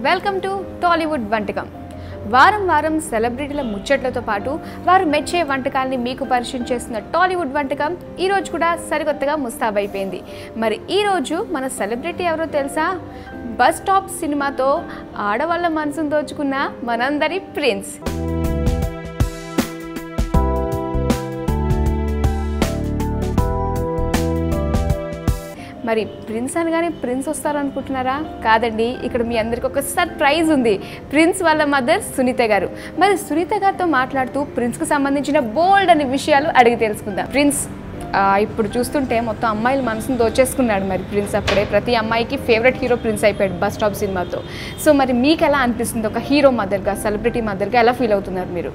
Welcome to Tollywood వంటకం వారం వారం సెలబ్రిటీల ముచ్చట్లతో పాటు వారు మెచ్చే వంటకాల్ని మీకు పరిచయం చేస్తున్న టాలీవుడ్ వంటకం ఈ రోజు కూడా సరికొత్తగా ముస్తాబైపోయింది మరి ఈ రోజు మన సెలబ్రిటీ ఎవరో తెలుసా బస్ స్టాప్ సినిమాతో ఆడవాళ్ళ మనసును దోచుకున్న మనందరి ప్రిన్స్ మరి ప్రిన్స్ అనగానే ప్రిన్స్ వస్తారనుకుంటున్నారా కాదండి ఇక్కడ మీ అందరికి ఒక సర్ప్రైజ్ ఉంది ప్రిన్స్ వాళ్ళ మదర్ సునీత గారు మరి సునీత గారితో మాట్లాడుతూ ప్రిన్స్కి సంబంధించిన బోల్డ్ అనే విషయాలు అడిగి తెలుసుకుందాం ప్రిన్స్ ఆ, ఇప్పుడు చూస్తుంటే మొత్తం అమ్మాయిల మనసును దోచేసుకున్నాడు మరి ప్రిన్స్ అప్పుడే ప్రతి అమ్మాయికి ఫేవరెట్ హీరో ప్రిన్స్ అయిపోయాడు బస్ స్టాప్ సినిమాతో సో మరి మీకు ఎలా అనిపిస్తుంది ఒక హీరో మదర్గా సెలబ్రిటీ మదర్గా ఎలా ఫీల్ అవుతున్నారు మీరు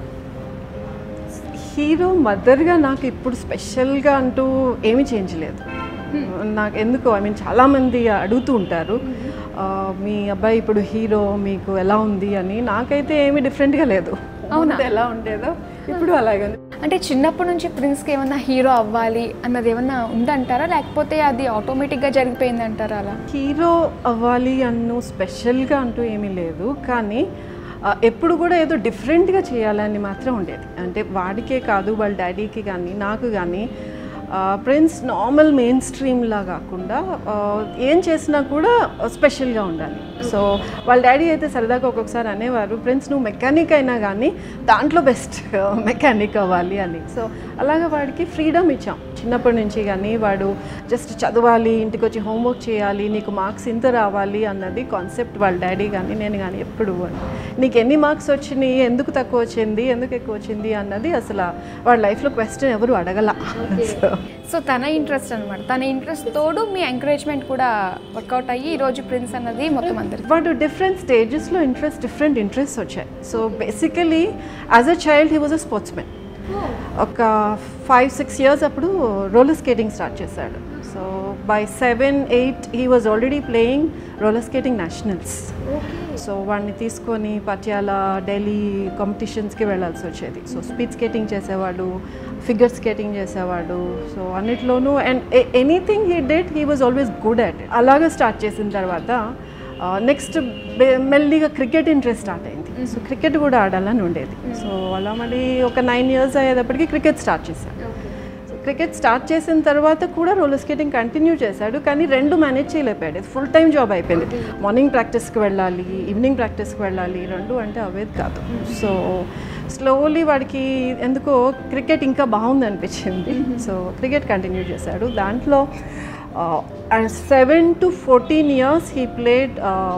హీరో మదర్గా నాకు ఇప్పుడు స్పెషల్గా అంటూ ఏమీ చేంజ్ లేదు నాకు ఎందుకు ఐ మీన్ చాలామంది అడుగుతూ ఉంటారు ఆ, మీ అబ్బాయి ఇప్పుడు హీరో మీకు ఎలా ఉంది అని నాకైతే ఏమీ డిఫరెంట్గా లేదు అవునా? ముందు ఎలా ఉండేదో ఇప్పుడు అలాగే ఉంది అంటే చిన్నప్పటి నుంచి ప్రిన్స్కి ఏమన్నా హీరో అవ్వాలి అన్నది ఏమన్నా ఉందంటారా లేకపోతే అది ఆటోమేటిక్గా జరిగిపోయింది అంటారా అలా హీరో అవ్వాలి అన్ను స్పెషల్గా అంటూ ఏమీ లేదు కానీ ఆ, ఎప్పుడు కూడా ఏదో డిఫరెంట్గా చేయాలని మాత్రం ఉండేది అంటే వాడికే కాదు వాళ్ళ డాడీకి కానీ నాకు కానీ ప్రిన్స్ నార్మల్ మెయిన్ స్ట్రీమ్లా కాకుండా ఆ, ఏం చేసినా కూడా స్పెషల్గా ఉండాలి సో వాళ్ళ డాడీ అయితే సరదాగా ఒక్కొక్కసారి అనేవారు ప్రిన్స్ నువ్వు మెకానిక్ అయినా కానీ దాంట్లో బెస్ట్ మెకానిక్ అవ్వాలి అని సో అలాగా వాడికి ఫ్రీడమ్ ఇచ్చాం చిన్నప్పటి నుంచి కానీ వాడు జస్ట్ చదవాలి ఇంటికి వచ్చి హోంవర్క్ చేయాలి నీకు మార్క్స్ ఇంత రావాలి అన్నది కాన్సెప్ట్ వాళ్ళ డాడీ కానీ నేను కానీ ఎప్పుడు నీకు ఎన్ని మార్క్స్ వచ్చినాయి ఎందుకు తక్కువ వచ్చింది ఎందుకు ఎక్కువ వచ్చింది అన్నది అసలు వాళ్ళ లైఫ్లో క్వశ్చన్ ఎవరు అడగల సో సో తన ఇంట్రెస్ట్ అనమాట తన ఇంట్రెస్ట్ తోడు మీ ఎంకరేజ్మెంట్ కూడా వర్కౌట్ అయ్యి ఈరోజు ప్రిన్స్ అన్నది మొత్తం అందరికి వాడు డిఫరెంట్ స్టేజెస్లో ఇంట్రెస్ట్ డిఫరెంట్ ఇంట్రెస్ట్ వచ్చాయి so basically as a child he was a sportsman ఒక ఫైవ్ సిక్స్ ఇయర్స్ అప్పుడు రోలర్ స్కేటింగ్ స్టార్ట్ చేశాడు so by seven eight he was already playing roller skating nationals so వాడిని తీసుకొని పటియాలా ఢిల్లీ కాంపిటీషన్స్కి వెళ్ళాల్సి వచ్చేది so speed skating చేసేవాడు figure skating చేసేవాడు సో అన్నిట్లోనూ and anything he did he was always good at it అలాగా స్టార్ట్ చేసిన తర్వాత నెక్స్ట్ మెల్లిగా క్రికెట్ ఇంట్రెస్ట్ స్టార్ట్ అయింది సో క్రికెట్ కూడా ఆడాలని ఉండేది సో అలా మళ్ళీ ఒక నైన్ ఇయర్స్ అయ్యేటప్పటికి క్రికెట్ స్టార్ట్ చేశాను సో క్రికెట్ స్టార్ట్ చేసిన తర్వాత కూడా రోలర్ స్కేటింగ్ కంటిన్యూ చేశాడు కానీ రెండు మేనేజ్ చేయలేకపోయాడు ఫుల్ టైం జాబ్ అయిపోయింది మార్నింగ్ ప్రాక్టీస్కి వెళ్ళాలి ఈవినింగ్ ప్రాక్టీస్కి వెళ్ళాలి రెండు అంటే అవేది కాదు సో స్లోలీ వాడికి ఎందుకో క్రికెట్ ఇంకా బాగుంది అనిపించింది సో క్రికెట్ కంటిన్యూ చేశాడు దాంట్లో seven to fourteen years he played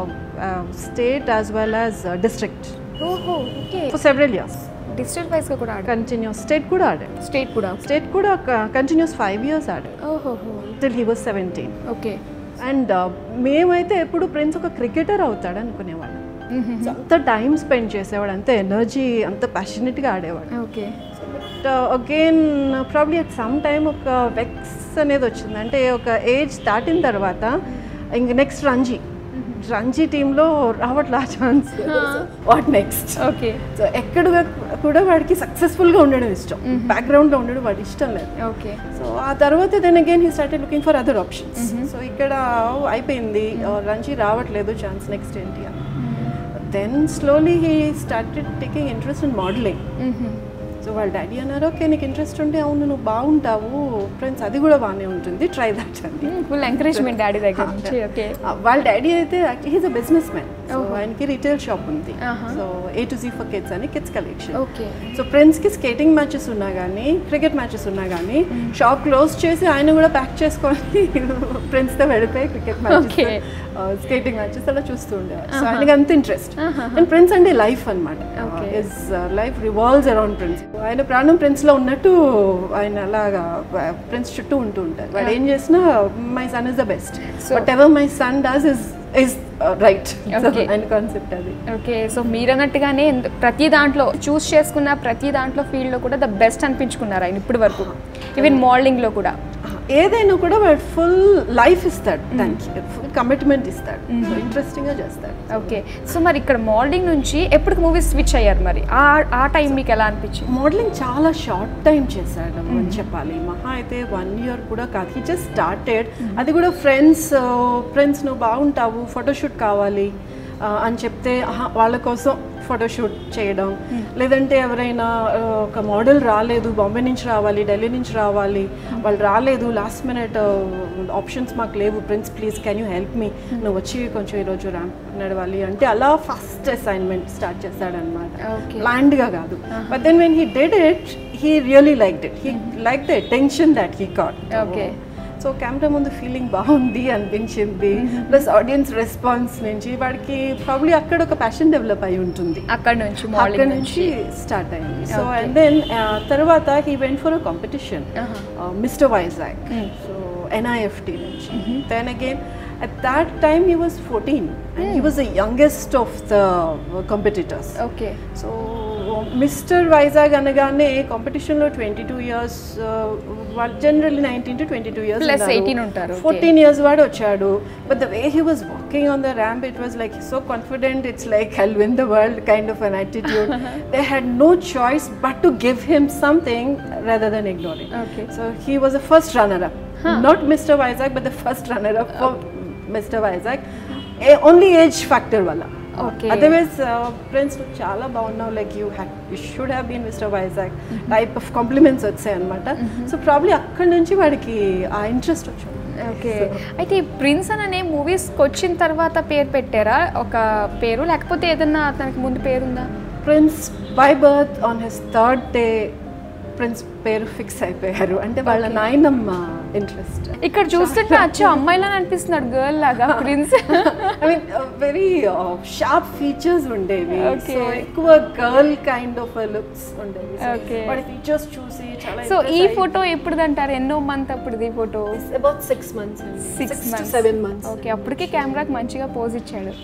state as well as district ఓహో okay for several years digital వైజ్గా కూడా ఆడారు కంటిన్యూస్ స్టేట్ కూడా ఆడాడు స్టేట్ కూడా స్టేట్ కూడా కంటిన్యూస్ ఫైవ్ ఇయర్స్ ఆడాడు ఓహోహో till he was seventeen okay and మేమైతే ఎప్పుడు ప్రిన్స్ ఒక క్రికెటర్ అవుతాడు అనుకునేవాళ్ళం So, అంత టైం స్పెండ్ చేసేవాడు అంత ఎనర్జీ అంత ప్యాషనెట్గా ఆడేవాడు okay but again probably at some time ఒక వెక్స్ అనేది వచ్చింది అంటే ఒక ఏజ్ దాటిన తర్వాత ఇంక నెక్స్ట్ రంజీ రంజీ టీంలో రావట్లా chance what next okay so ఎక్కడ కూడా వాడికి సక్సెస్ఫుల్గా ఉండడం ఇష్టం బ్యాక్గ్రౌండ్లో ఉండడం వాడి ఇష్టం లేదు ఓకే సో ఆ తర్వాత then again he started looking for other options so ఇక్కడ అయిపోయింది రంజీ రావట్లేదు ఛాన్స్ నెక్స్ట్ ఏంటి అని then slowly he started taking interest in modelling so వాళ్ళ డాడీ అన్నారు ఓకే నీకు ఇంట్రెస్ట్ ఉంటే అవును నువ్వు బాగుంటావు ఫ్రెండ్స్ అది కూడా బాగానే ఉంటుంది ట్రై దాట్ అండి ఫుల్ ఎంకరేజ్మెంట్ డాడీ దగ్గర నుంచి ఓకే ఆ, వాళ్ళ డాడీ అయితే he's a business man so ఆయనకి రిటైల్ షాప్ ఉంది ఆహా. సో ఏ టు జీ ఫర్ కిడ్స్ అని కిడ్స్ కలెక్షన్ ఓకే సో ఫ్రెండ్స్కి స్కేటింగ్ మ్యాచెస్ ఉన్నా కానీ క్రికెట్ మ్యాచెస్ ఉన్నా కానీ షాప్ క్లోజ్ చేసి ఆయన కూడా ప్యాక్ చేసుకొని ఫ్రెండ్స్తో వెళ్ళిపోయి cricket Okay. Matches skating matches అలా చూస్తూ ఉండేవారు సో ఆయనకి అంత ఇంట్రెస్ట్ అండ్ ప్రిన్స్ అంటే లైఫ్ అనమాట Okay. Is life revolves around Prince ఆయన ప్రాణం ప్రిన్స్లో ఉన్నట్టు ఆయన అలాగా ప్రిన్స్ చుట్టూ ఉంటూ ఉంటారు వాడు ఏం చేసినా my son is the best So- but ever my son does is is right Okay. ఆయన కాన్సెప్ట్ అది ఓకే సో మీరు అన్నట్టుగానే ఎందు- ప్రతి దాంట్లో చూస్ చేసుకున్న ప్రతి దాంట్లో ఫీల్డ్లో కూడా ద బెస్ట్ అనిపించుకున్నారు ఆయన ఇప్పటి వరకు ఈవెన్ మోడలింగ్లో కూడా ఏదైనా కూడా వాడు ఫుల్ లైఫ్ ఇస్తాడు దానికి ఫుల్ కమిట్మెంట్ ఇస్తాడు సో ఇంట్రెస్టింగ్గా చేస్తాడు ఓకే సో మరి ఇక్కడ మోడలింగ్ నుంచి ఎప్పటికి మూవీస్ స్విచ్ అయ్యారు మరి ఆ ఆ టైం మీకు ఎలా అనిపించింది మోడలింగ్ చాలా షార్ట్ టైం చేశాడు అని చెప్పాలి మహా అయితే వన్ ఇయర్ కూడా కాదు హీ జస్ట్ స్టార్టెడ్ అది కూడా ఫ్రెండ్స్ ఫ్రెండ్స్ నువ్వు బాగుంటావు ఫోటోషూట్ కావాలి ఆ, అని చెప్తే ఆహా, వాళ్ళ కోసం ఫోటోషూట్ చేయడం లేదంటే ఎవరైనా ఆ, ఒక మోడల్ రాలేదు బాంబే నుంచి రావాలి ఢిల్లీ నుంచి రావాలి వాళ్ళు రాలేదు లాస్ట్ మినిట్ ఆప్షన్స్ మాకు లేవు Prince please can you help me నువ్వు వచ్చి కొంచెం ఈరోజు ర్యాంప్ నడవాలి అంటే అలా ఫస్ట్ అసైన్మెంట్ స్టార్ట్ చేస్తాడనమాట Okay. ప్లాన్డ్గా కాదు but then when he did it he really like it he like the attention that he got Okay. So camera ముందు ఫీలింగ్ బాగుంది అనిపించింది ప్లస్ ఆడియన్స్ రెస్పాన్స్ నుంచి వాడికి ప్రాబ్లీ అక్కడ ఒక ప్యాషన్ డెవలప్ అయి ఉంటుంది అక్కడ నుంచి అక్కడ మోడలింగ్ నుంచి స్టార్ట్ అయింది సో Okay. అండ్ దెన్ తర్వాత he went for a competition Mister Vizag so NIFT నుంచి then again at that time he was fourteen and he was the youngest of the competitors okay so Mister Vizag అనగానే కాంపిటీషన్లో twenty two years వాళ్ళు generally nineteen to twenty two years Plus 18 ఉంటారు, okay. Fourteen years వాడు వచ్చాడు but the way he was walking on the ramp it was like so confident it's like he'll win the world kind of an attitude they had no choice but to give him something rather than ignoring Okay. So he was the first runner up not Mister Vizag but the first runner up for Mister Vizag only age factor వల్ల Okay. Otherwise friends నువ్వు చాలా బాగున్నావు like you had you should have been Mister Vizag type of compliments వచ్చాయి అనమాట so probably అక్కడి నుంచి వాడికి ఆ ఇంట్రెస్ట్ వచ్చింది ఓకే అయితే ఈ ప్రిన్స్ అనే మూవీస్కి వచ్చిన తర్వాత పేరు పెట్టారా ఒక పేరు లేకపోతే ఏదన్నా అతనికి ముందు పేరుందా Prince by birth on his third day Prince పేరు ఫిక్స్ అయిపోయారు అంటే వాళ్ళ నాయనమ్మ ఇంట్రెస్ట్ ఇక్కడ చూస్తుంటే అచ్చా అమ్మాయిలా అనిపిస్తున్నాడు గర్ల్ లాగా Prince I mean very sharp features ఉండేవి Okay. సో ఎక్కువ గర్ల్ కైండ్ ఆఫ్ లుక్స్ ఉండేవి Okay. వాడి ఫీచర్స్ చూసి చాలా సో ఈ ఫోటో ఎప్పుడుదంటారు ఎన్నో మంత్ అప్పుడుది photo about six months six six to months seven months okay అప్పటికే కెమెరాకి మంచిగా పోజ్ ఇచ్చాడు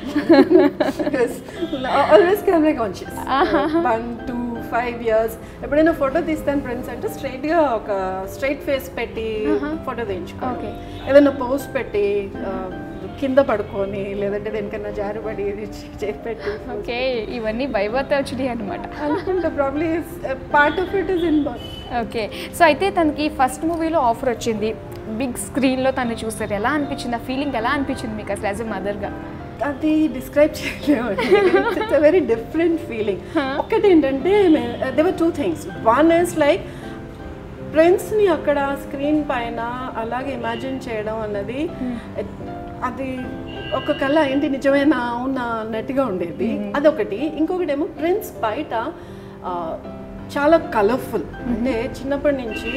always camera conscious one two five years ఎప్పుడైనా ఫోటో తీస్తాను ఫ్రెండ్స్ అంటే straight గా ఒక స్ట్రైట్ ఫేస్ పెట్టి ఫోటో తీయించుకో Okay. ఏదైనా పోస్ట్ పెట్టి ఆ, కింద పడుకొని లేదంటే దేనికన్నా జారుబడి ఇది చేసి పెట్టి ఓకే ఇవన్నీ భయపడితే వచ్చినాయి అనమాట అనుకుంటా probably part of it is in body okay so అయితే తనకి ఫస్ట్ మూవీలో ఆఫర్ వచ్చింది బిగ్ స్క్రీన్లో తను చూస్తారు ఎలా అనిపించింది ఆ ఫీలింగ్ ఎలా అనిపించింది మీకు అసలు యాజ్ ఎ మదర్గా అది డిస్క్రైబ్ చేయలేము it's a very different feeling ఒకటి ఏంటంటే there are two things one is like ఫ్రెండ్స్ని అక్కడ స్క్రీన్ పైన అలాగే ఇమాజిన్ చేయడం అన్నది అది ఒక కళ ఏంటి నిజమేనా అవునా అన్నట్టుగా ఉండేది అదొకటి ఇంకొకటి ఏమో ప్రిన్స్ బయట ఆ, చాలా కలర్ఫుల్ అంటే చిన్నప్పటి నుంచి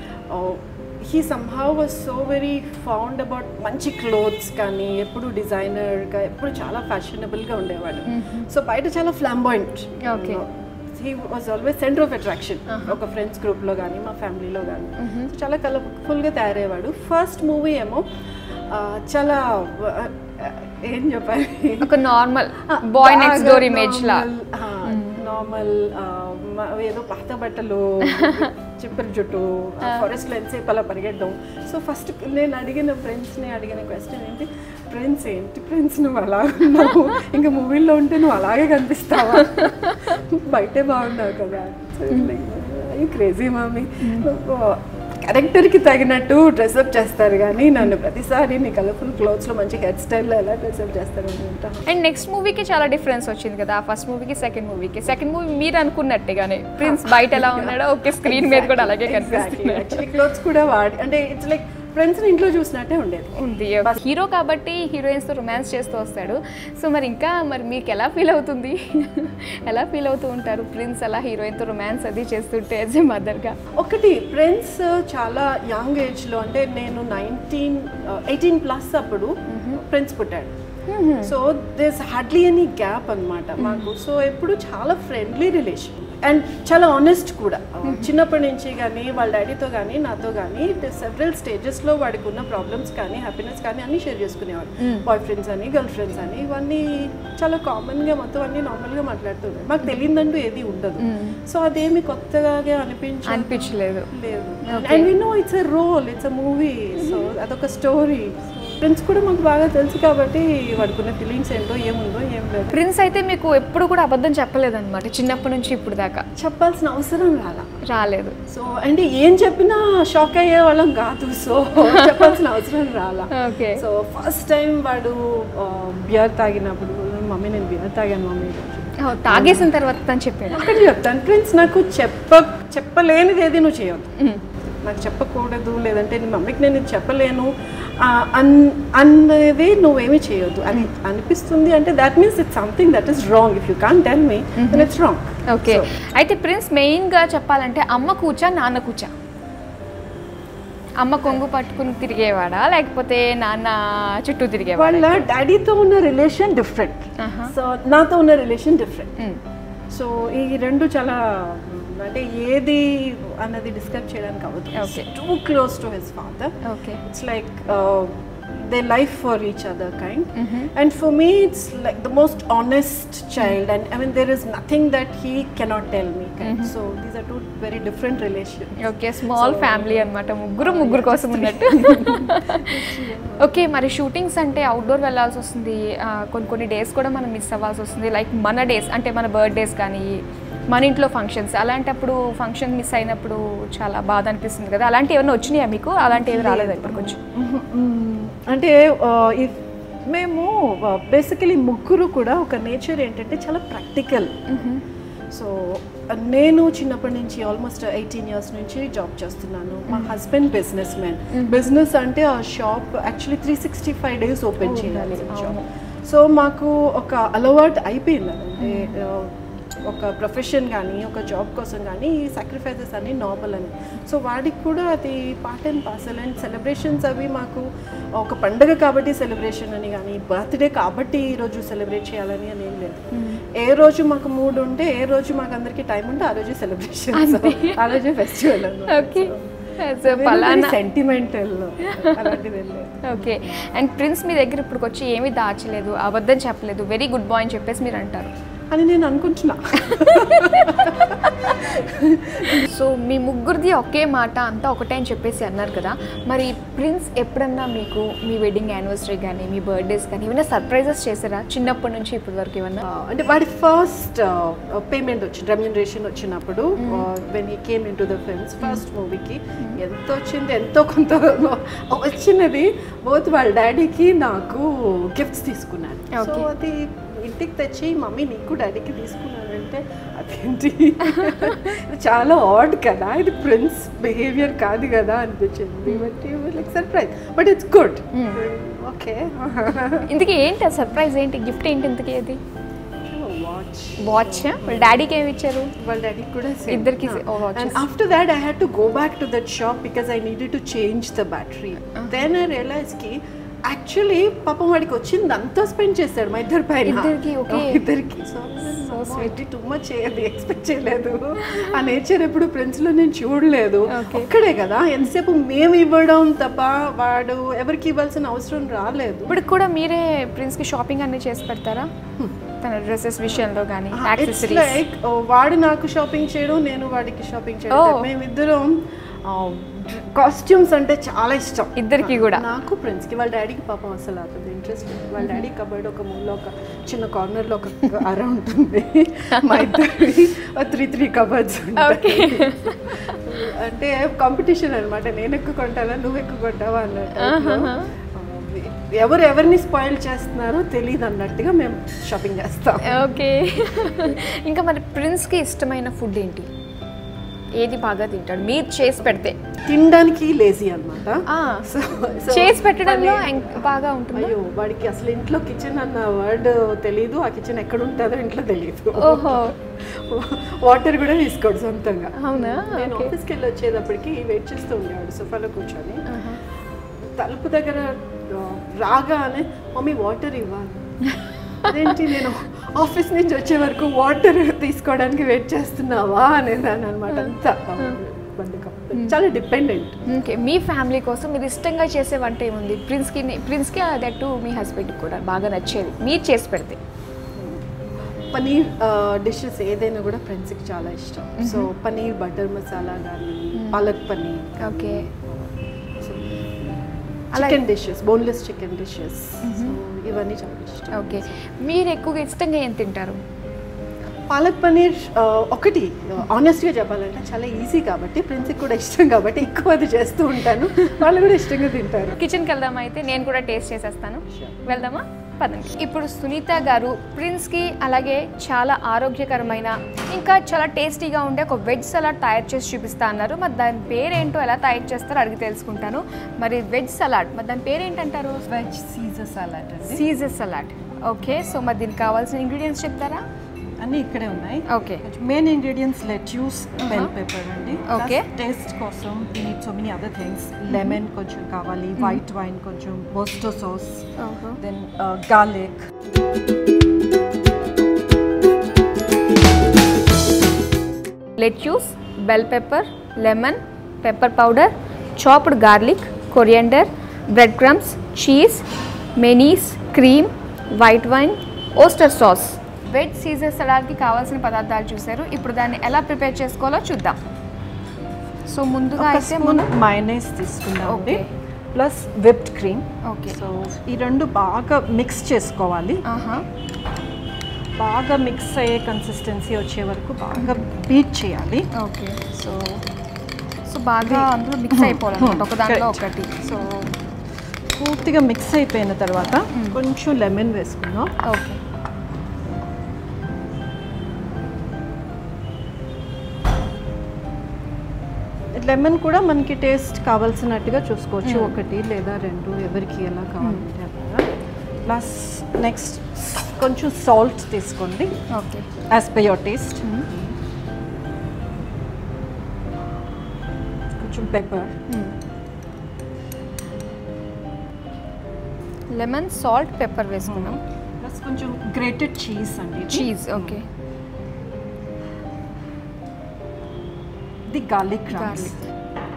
he somehow was so very fond about మంచి క్లోత్స్ కానీ ఎప్పుడు డిజైనర్గా ఎప్పుడు చాలా ఫ్యాషనబుల్గా ఉండేవాడు సో బయట చాలా flamboyant Okay. He was always centre of attraction ఒక ఫ్రెండ్స్ గ్రూప్లో కానీ మా ఫ్యామిలీలో కానీ సో చాలా కలర్ఫుల్గా తయారయ్యేవాడు ఫస్ట్ మూవీ ఏమో ఆ, చాలా ఆ, ఏం చెప్పాలి ఒక normal boy next door image లా నార్మల్ ఏదో పాత బట్టలు చిప్పల జుట్టు ఫారెస్ట్ లో ఎంతసేపు అలా పరిగెట్టడం సో ఫస్ట్ నేను అడిగిన ఫ్రెండ్స్ని అడిగిన క్వశ్చన్ ఏంటి ఫ్రెండ్స్ ఏంటి ఫ్రెండ్స్ నువ్వు అలా ఉన్నావు ఇంకా మూవీలో ఉంటే నువ్వు అలాగే కనిపిస్తావా బయటే బాగున్నావు కదా క్రేజీ మామీ క్యారెక్టర్కి తగినట్టు డ్రెస్అప్ చేస్తారు కానీ నన్ను ప్రతిసారి నీ కలర్ఫుల్ క్లోత్స్లో మంచి హెయిర్ స్టైల్లో ఎలా డ్రెస్అప్ చేస్తారు అనుకుంటా అండ్ నెక్స్ట్ మూవీకి చాలా డిఫరెన్స్ వచ్చింది కదా ఫస్ట్ మూవీకి సెకండ్ మూవీకి సెకండ్ మూవీ మీరు అనుకున్నట్టుగానే ప్రిన్స్ బయట ఎలా ఉన్నాడో ఓకే స్క్రీన్ మీద కూడా అలాగే కనిపిస్తుంది యాక్చువల్లీ క్లోత్స్ కూడా వాడి అంటే ఇట్స్ లైక్ ఫ్రెండ్స్ ఇంట్లో చూసినట్టే ఉండేది ఉంది హీరో కాబట్టి హీరోయిన్స్తో రొమాన్స్ చేస్తూ వస్తాడు సో మరి ఇంకా మరి మీకు ఎలా ఫీల్ అవుతుంది ఎలా ఫీల్ అవుతూ ఉంటారు ప్రిన్స్ అలా హీరోయిన్తో రొమాన్స్ అది చేస్తుంటే యాజ్ ఏ మదర్గా ఒకటి ఫ్రెండ్స్ చాలా యంగ్ ఏజ్లో అంటే నేను నైన్టీన్ ఎయిటీన్ ప్లస్ అప్పుడు ఫ్రెండ్స్ పుట్టాడు so this hardly any gap అనమాట మాకు సో ఎప్పుడు చాలా ఫ్రెండ్లీ రిలేషన్ అండ్ చాలా ఆనెస్ట్ కూడా చిన్నప్పటి నుంచి కానీ వాళ్ళ డాడీతో కానీ నాతో కానీ సెవరల్ స్టేజెస్లో వాడికి ఉన్న ప్రాబ్లమ్స్ కానీ హ్యాపీనెస్ కానీ అన్నీ షేర్ చేసుకునేవాడు బాయ్ ఫ్రెండ్స్ అని గర్ల్ ఫ్రెండ్స్ అని ఇవన్నీ చాలా కామన్గా మొత్తం అన్నీ నార్మల్గా మాట్లాడుతుండే మాకు తెలియదంటూ ఏది ఉండదు సో అదేమి కొత్తగా అనిపించదు అనిపించలేదు లేదు and we know it's a role it's a movie so అదొక స్టోరీ ఫ్రెండ్స్ కూడా మాకు బాగా తెలుసు కాబట్టి వాడుకున్న ఫీలింగ్స్ ఏంటో ఏముందో ఏం లేదు ప్రిన్స్ అయితే మీకు ఎప్పుడు కూడా అబద్ధం చెప్పలేదన్నమాట చిన్నప్పటి నుంచి ఇప్పుడు దాకా చెప్పాల్సిన అవసరం రాలా రాలేదు సో అంటే ఏం చెప్పినా షాక్ అయ్యే వాళ్ళం కాదు సో చెప్పాల్సిన అవసరం రాలా ఓకే సో ఫస్ట్ టైం వాడు బియర్ తాగినప్పుడు మమ్మీ నేను బియర్ తాగాను మమ్మీ ఈరోజు." తాగేసిన తర్వాత అని చెప్పాడు అక్కడ చెప్తాను ఫ్రెండ్స్ నాకు చెప్ప చెప్పలేనిది ఏది నువ్వు చేయొద్దు నాకు చెప్పకూడదు లేదంటే నీ మమ్మీకి నేను ఇది చెప్పలేను ఆ, అన్ అనేది నువ్వేమీ చేయొద్దు అని అనిపిస్తుంది అంటే that means it's something that is wrong if you can't tell me then it's wrong okay అయితే ప్రిన్స్ మెయిన్గా చెప్పాలంటే అమ్మ కూర్చా నాన్న కూర్చా అమ్మ కొంగు పట్టుకుని తిరిగేవాడా లేకపోతే నాన్న చుట్టూ తిరిగేవాడా వాళ్ళ డాడీతో ఉన్న రిలేషన్ డిఫరెంట్ ఆహా. సో నాతో ఉన్న రిలేషన్ డిఫరెంట్ మ్. సో ఈ రెండు చాలా అంటే ఏది అన్నది డిస్క్రైబ్ చేయడానికి అవ్వదు Okay. Too close to his father okay it's like uh, they life for each other kind and for me it's like the most honest child and i mean there is nothing that he cannot tell me kind. so these are two very different relations okay small family అన్నమాట ముగ్గురు ముగ్గురు కోసం ఉన్నట్టు okay మరి shootings అంటే outdoor వెళ్ళాల్సి వస్తుంది ఆ, కొన్ని కొన్ని డేస్ కూడా మనం మిస్ అవ్వాల్సి వస్తుంది లైక్ మన డేస్ అంటే మన బర్త్డేస్ కానీ మన ఇంట్లో ఫంక్షన్స్ అలాంటప్పుడు ఫంక్షన్ మిస్ అయినప్పుడు చాలా బాధ అనిపిస్తుంది కదా అలాంటి ఏమైనా వచ్చినాయా మీకు అలాంటి ఏమి రాలేదు ఇప్పుడు కొంచెం అంటే ఇఫ్ మేము బేసికలీ ముగ్గురు కూడా ఒక నేచర్ ఏంటంటే చాలా ప్రాక్టికల్ సో నేను చిన్నప్పటి నుంచి ఆల్మోస్ట్ ఎయిటీన్ ఇయర్స్ నుంచి జాబ్ చేస్తున్నాను మా హస్బెండ్ బిజినెస్ మ్యాన్ బిజినెస్ అంటే ఆ shop actually three sixty five days open చేయాలి షాప్ సో మాకు ఒక అలవాటు అయిపోయింది అదంటే ఆ, ఒక ప్రొఫెషన్ కానీ ఒక జాబ్ కోసం కానీ ఈ సాక్రిఫైసెస్ అన్ని నార్మల్ అని సో వాడికి కూడా అది part and parcel and celebrations అవి మాకు ఒక పండగ కాబట్టి సెలబ్రేషన్ అని కానీ బర్త్డే కాబట్టి ఈరోజు సెలబ్రేట్ చేయాలని అని ఏం లేదు ఏ రోజు మాకు మూడ్ ఉంటే ఏ రోజు మాకు అందరికి టైం ఉంటే ఆ రోజు సెలబ్రేషన్ ఆ రోజే ఫెస్టివల్ ఓకే సో పలానా సెంటిమెంటల్ అలాంటిది ఏం లేదు ఓకే అండ్ ప్రిన్స్ మీ దగ్గర ఇప్పుడు వచ్చి ఏమీ దాచలేదు అబద్ధం చెప్పలేదు వెరీ గుడ్ బాయ్ అని చెప్పేసి మీరు అంటారు అని నేను అనుకుంటున్నా సో మీ ముగ్గురిది ఒకే మాట అంతా ఒకటే అని చెప్పేసి అన్నారు కదా మరి ప్రిన్స్ ఎప్పుడన్నా మీకు మీ వెడ్డింగ్ యానివర్సరీ కానీ మీ బర్త్డేస్ కానీ ఏమైనా సర్ప్రైజెస్ చేశారా చిన్నప్పటి నుంచి ఇప్పటి వరకు ఏమన్నా ఆ, అంటే వాడి ఫస్ట్ పేమెంట్ వచ్చింది రెమ్యూనరేషన్ వచ్చినప్పుడు when he came into the films first మూవీకి ఎంత వచ్చింది ఎంతో కొంత వచ్చినది బోత్ వాళ్ళ డాడీకి నాకు గిఫ్ట్స్ తీసుకున్నాను సో Okay. అది ఇంటికి తెచ్చి మమ్మీ నీకు డాడీకి తీసుకున్నానంటే అదేంటి ఇది చాలా ఆడ్ కదా ఇది ప్రిన్స్ బిహేవియర్ కాదు కదా అనిపించింది but like surprise but it's good okay ఇంతకీ ఏంటి సర్ప్రైజ్ ఏంటి గిఫ్ట్ ఏంటి ఇంతకీ అది వాచ్ వాచ్ వాళ్ళ డాడీకి ఏమి ఇచ్చారు వాళ్ళ డాడీ కూడా ఇద్దరికి same. Oh, watches. And after that I had to go back to that shop because I needed to change the battery then I realise కి యాక్చువల్లీ పాపం వాడికి వచ్చింది అంతా స్పెండ్ చేశాడు మా ఇద్దరి పైన ఇద్దరికి, okay. Oh, ఇద్దరికి so so sweet too much చేయదు ఎక్స్పెక్ట్ చేయలేదు ఆ నేచర్ ఎప్పుడు ఫ్రెండ్స్ లో నేను చూడలేదు Okay. ఒక్కడే కదా ఎంతసేపు మేము ఇవ్వడం తప్ప వాడు ఎవరికి ఇవ్వాల్సిన అవసరం రాలేదు ఇప్పుడు కూడా మీరే ప్రిన్స్కి షాపింగ్ అన్ని చేసి పెడతారా తన డ్రెస్సెస్ విషయంలో కానీ ఇట్స్ యాక్సెసరీస్ లైక్ వాడు నాకు షాపింగ్ చేయడం నేను వాడికి షాపింగ్ చేయడం Oh. మేమిద్దరం కాస్ట్యూమ్స్ అంటే చాలా ఇష్టం ఇద్దరికి కూడా నాకు ఫ్రెండ్స్ కి వాళ్ళ డాడీకి పాపం అసలు అతను ఇంట్రెస్ట్ వాళ్ళ డాడీ కబర్డ్ ఒక మూలలో ఒక చిన్న కార్నర్ లో ఒక అర ఉంటుంది మా ఇద్దరి త్రీ త్రీ కబర్డ్స్ Okay. అంటే కాంపిటీషన్ అనమాట నేను ఎక్కువ కొంటానా నువ్వు ఎక్కువ కొంటావా అన్నట్టు ఎవరు ఎవరిని స్పాయిల్ చేస్తున్నారో తెలియదు అన్నట్టుగా మేము షాపింగ్ చేస్తాం ఓకే ఇంకా మరి ప్రిన్స్కి ఇష్టమైన ఫుడ్ ఏంటి ఏది బాగా తింటాడు మీరు చేసి పెడితే తినడానికి లేజీ అనమాట ఆ, చేసి పెట్టడంలో ఎం- బాగా ఉంటుంది అయ్యో వాడికి అసలు ఇంట్లో కిచెన్ అన్న వర్డ్ తెలీదు ఆ కిచెన్ ఎక్కడ ఉంటుందో ఇంట్లో తెలియదు ఓహో వాటర్ కూడా తీసుకోడు సొంతంగా అవునా నేను ఆఫీస్కి వెళ్ళి వచ్చేటప్పటికి వెయిట్ చేస్తూ ఉండేవాడు సోఫాలో కూర్చొని తలుపు దగ్గర ఆ, రాగానే మమ్మీ వాటర్ ఇవ్వాలి అదేంటి నేను ఆఫీస్ నుంచి వచ్చే వరకు వాటర్ తీసుకోవడానికి వెయిట్ చేస్తున్నావా అనేదాన్ని అనమాట అంతా బద్ధకం. చాలా డిపెండెంట్ ఓకే మీ ఫ్యామిలీ కోసం మీరు ఇష్టంగా చేసే వంట ఏముంది ప్రిన్స్కి ప్రిన్స్కి దట్టు మీ హస్బెండ్కి కూడా బాగా నచ్చేది మీరు చేసి పెడితే పనీర్ డిషెస్ ఏదైనా కూడా ఫ్రెండ్స్కి చాలా ఇష్టం సో పనీర్ బటర్ మసాలా కానీ పాలక్ పనీర్ ఓకే అలా chicken dishes boneless chicken dishes so ఇవన్నీ చాలా ఇష్టం ఓకే మీరు ఎక్కువగా ఇష్టంగా ఏం తింటారు పాలక్ పనీర్ ఆ, ఒకటి ఆనెస్ట్గా చెప్పాలంటే చాలా ఈజీ కాబట్టి ప్రిన్స్కి కూడా ఇష్టం కాబట్టి ఎక్కువ అది చేస్తూ ఉంటాను వాళ్ళు కూడా ఇష్టంగా తింటారు కిచెన్కి వెళ్దామా అయితే నేను కూడా టేస్ట్ చేసేస్తాను వెళ్దామా పదండి ఇప్పుడు సునీత గారు ప్రిన్స్కి అలాగే చాలా ఆరోగ్యకరమైన ఇంకా చాలా టేస్టీగా ఉండే ఒక వెజ్ సలాడ్ తయారు చేసి చూపిస్తా అన్నారు మరి దాని పేరేంటో ఎలా తయారు చేస్తారో అడిగి తెలుసుకుంటాను మరి వెజ్ సలాడ్ మరి దాని పేరేంటంటారు వెజ్ సీజర్ సలాడ్ అండి సీజర్ సలాడ్ ఓకే సో మరి దీనికి కావాల్సిన ఇంగ్రీడియంట్స్ చెప్తారా అన్నీ ఇక్కడే ఉన్నాయి ఓకే main ingredients lettuce bell pepper అండి Okay. టేస్ట్ కోసం so many other things lemon కొంచెం కావాలి వైట్ వైన్ కొంచెం బోస్టో sauce then garlic lettuce bell pepper lemon pepper powder chopped garlic coriander bread crumbs cheese మెనీస్ cream white wine oyster sauce veg Caesar సలాడ్కి కావాల్సిన పదార్థాలు చూశారు ఇప్పుడు దాన్ని ఎలా ప్రిపేర్ చేసుకోవాలో చూద్దాం సో ముందుగా ఒక అయితే స్పూన్ మనం మైనస్ తీసుకుందాం అండి Okay. Plus whipped cream okay so ఈ రెండు బాగా మిక్స్ చేసుకోవాలి ఆహా బాగా మిక్స్ అయ్యే కన్సిస్టెన్సీ వచ్చే వరకు బాగా బీట్ చేయాలి ఓకే సో సో బాగా అందులో మిక్స్ అయిపోవాలన్నమాట ఒక దాంట్లో Correct. ఒకటి సో పూర్తిగా మిక్స్ అయిపోయిన తర్వాత కొంచెం లెమన్ వేసుకుందాం ఓకే లెమన్ కూడా మనకి టేస్ట్ కావాల్సినట్టుగా చూసుకోవచ్చు ఒకటి లేదా రెండు ఎవరికి ఎలా కావాలంటే అలాగా ప్లస్ నెక్స్ట్ కొంచెం సాల్ట్ తీసుకోండి okay as per your taste కొంచెం పెప్పర్ లెమన్ సాల్ట్ పెప్పర్ వేసుకున్నాం ప్లస్ కొంచెం గ్రేటెడ్ చీజ్ అండి ఇది. చీజ్ ఓకే ఇది గార్లిక్ క్రమ్స్ Garlic.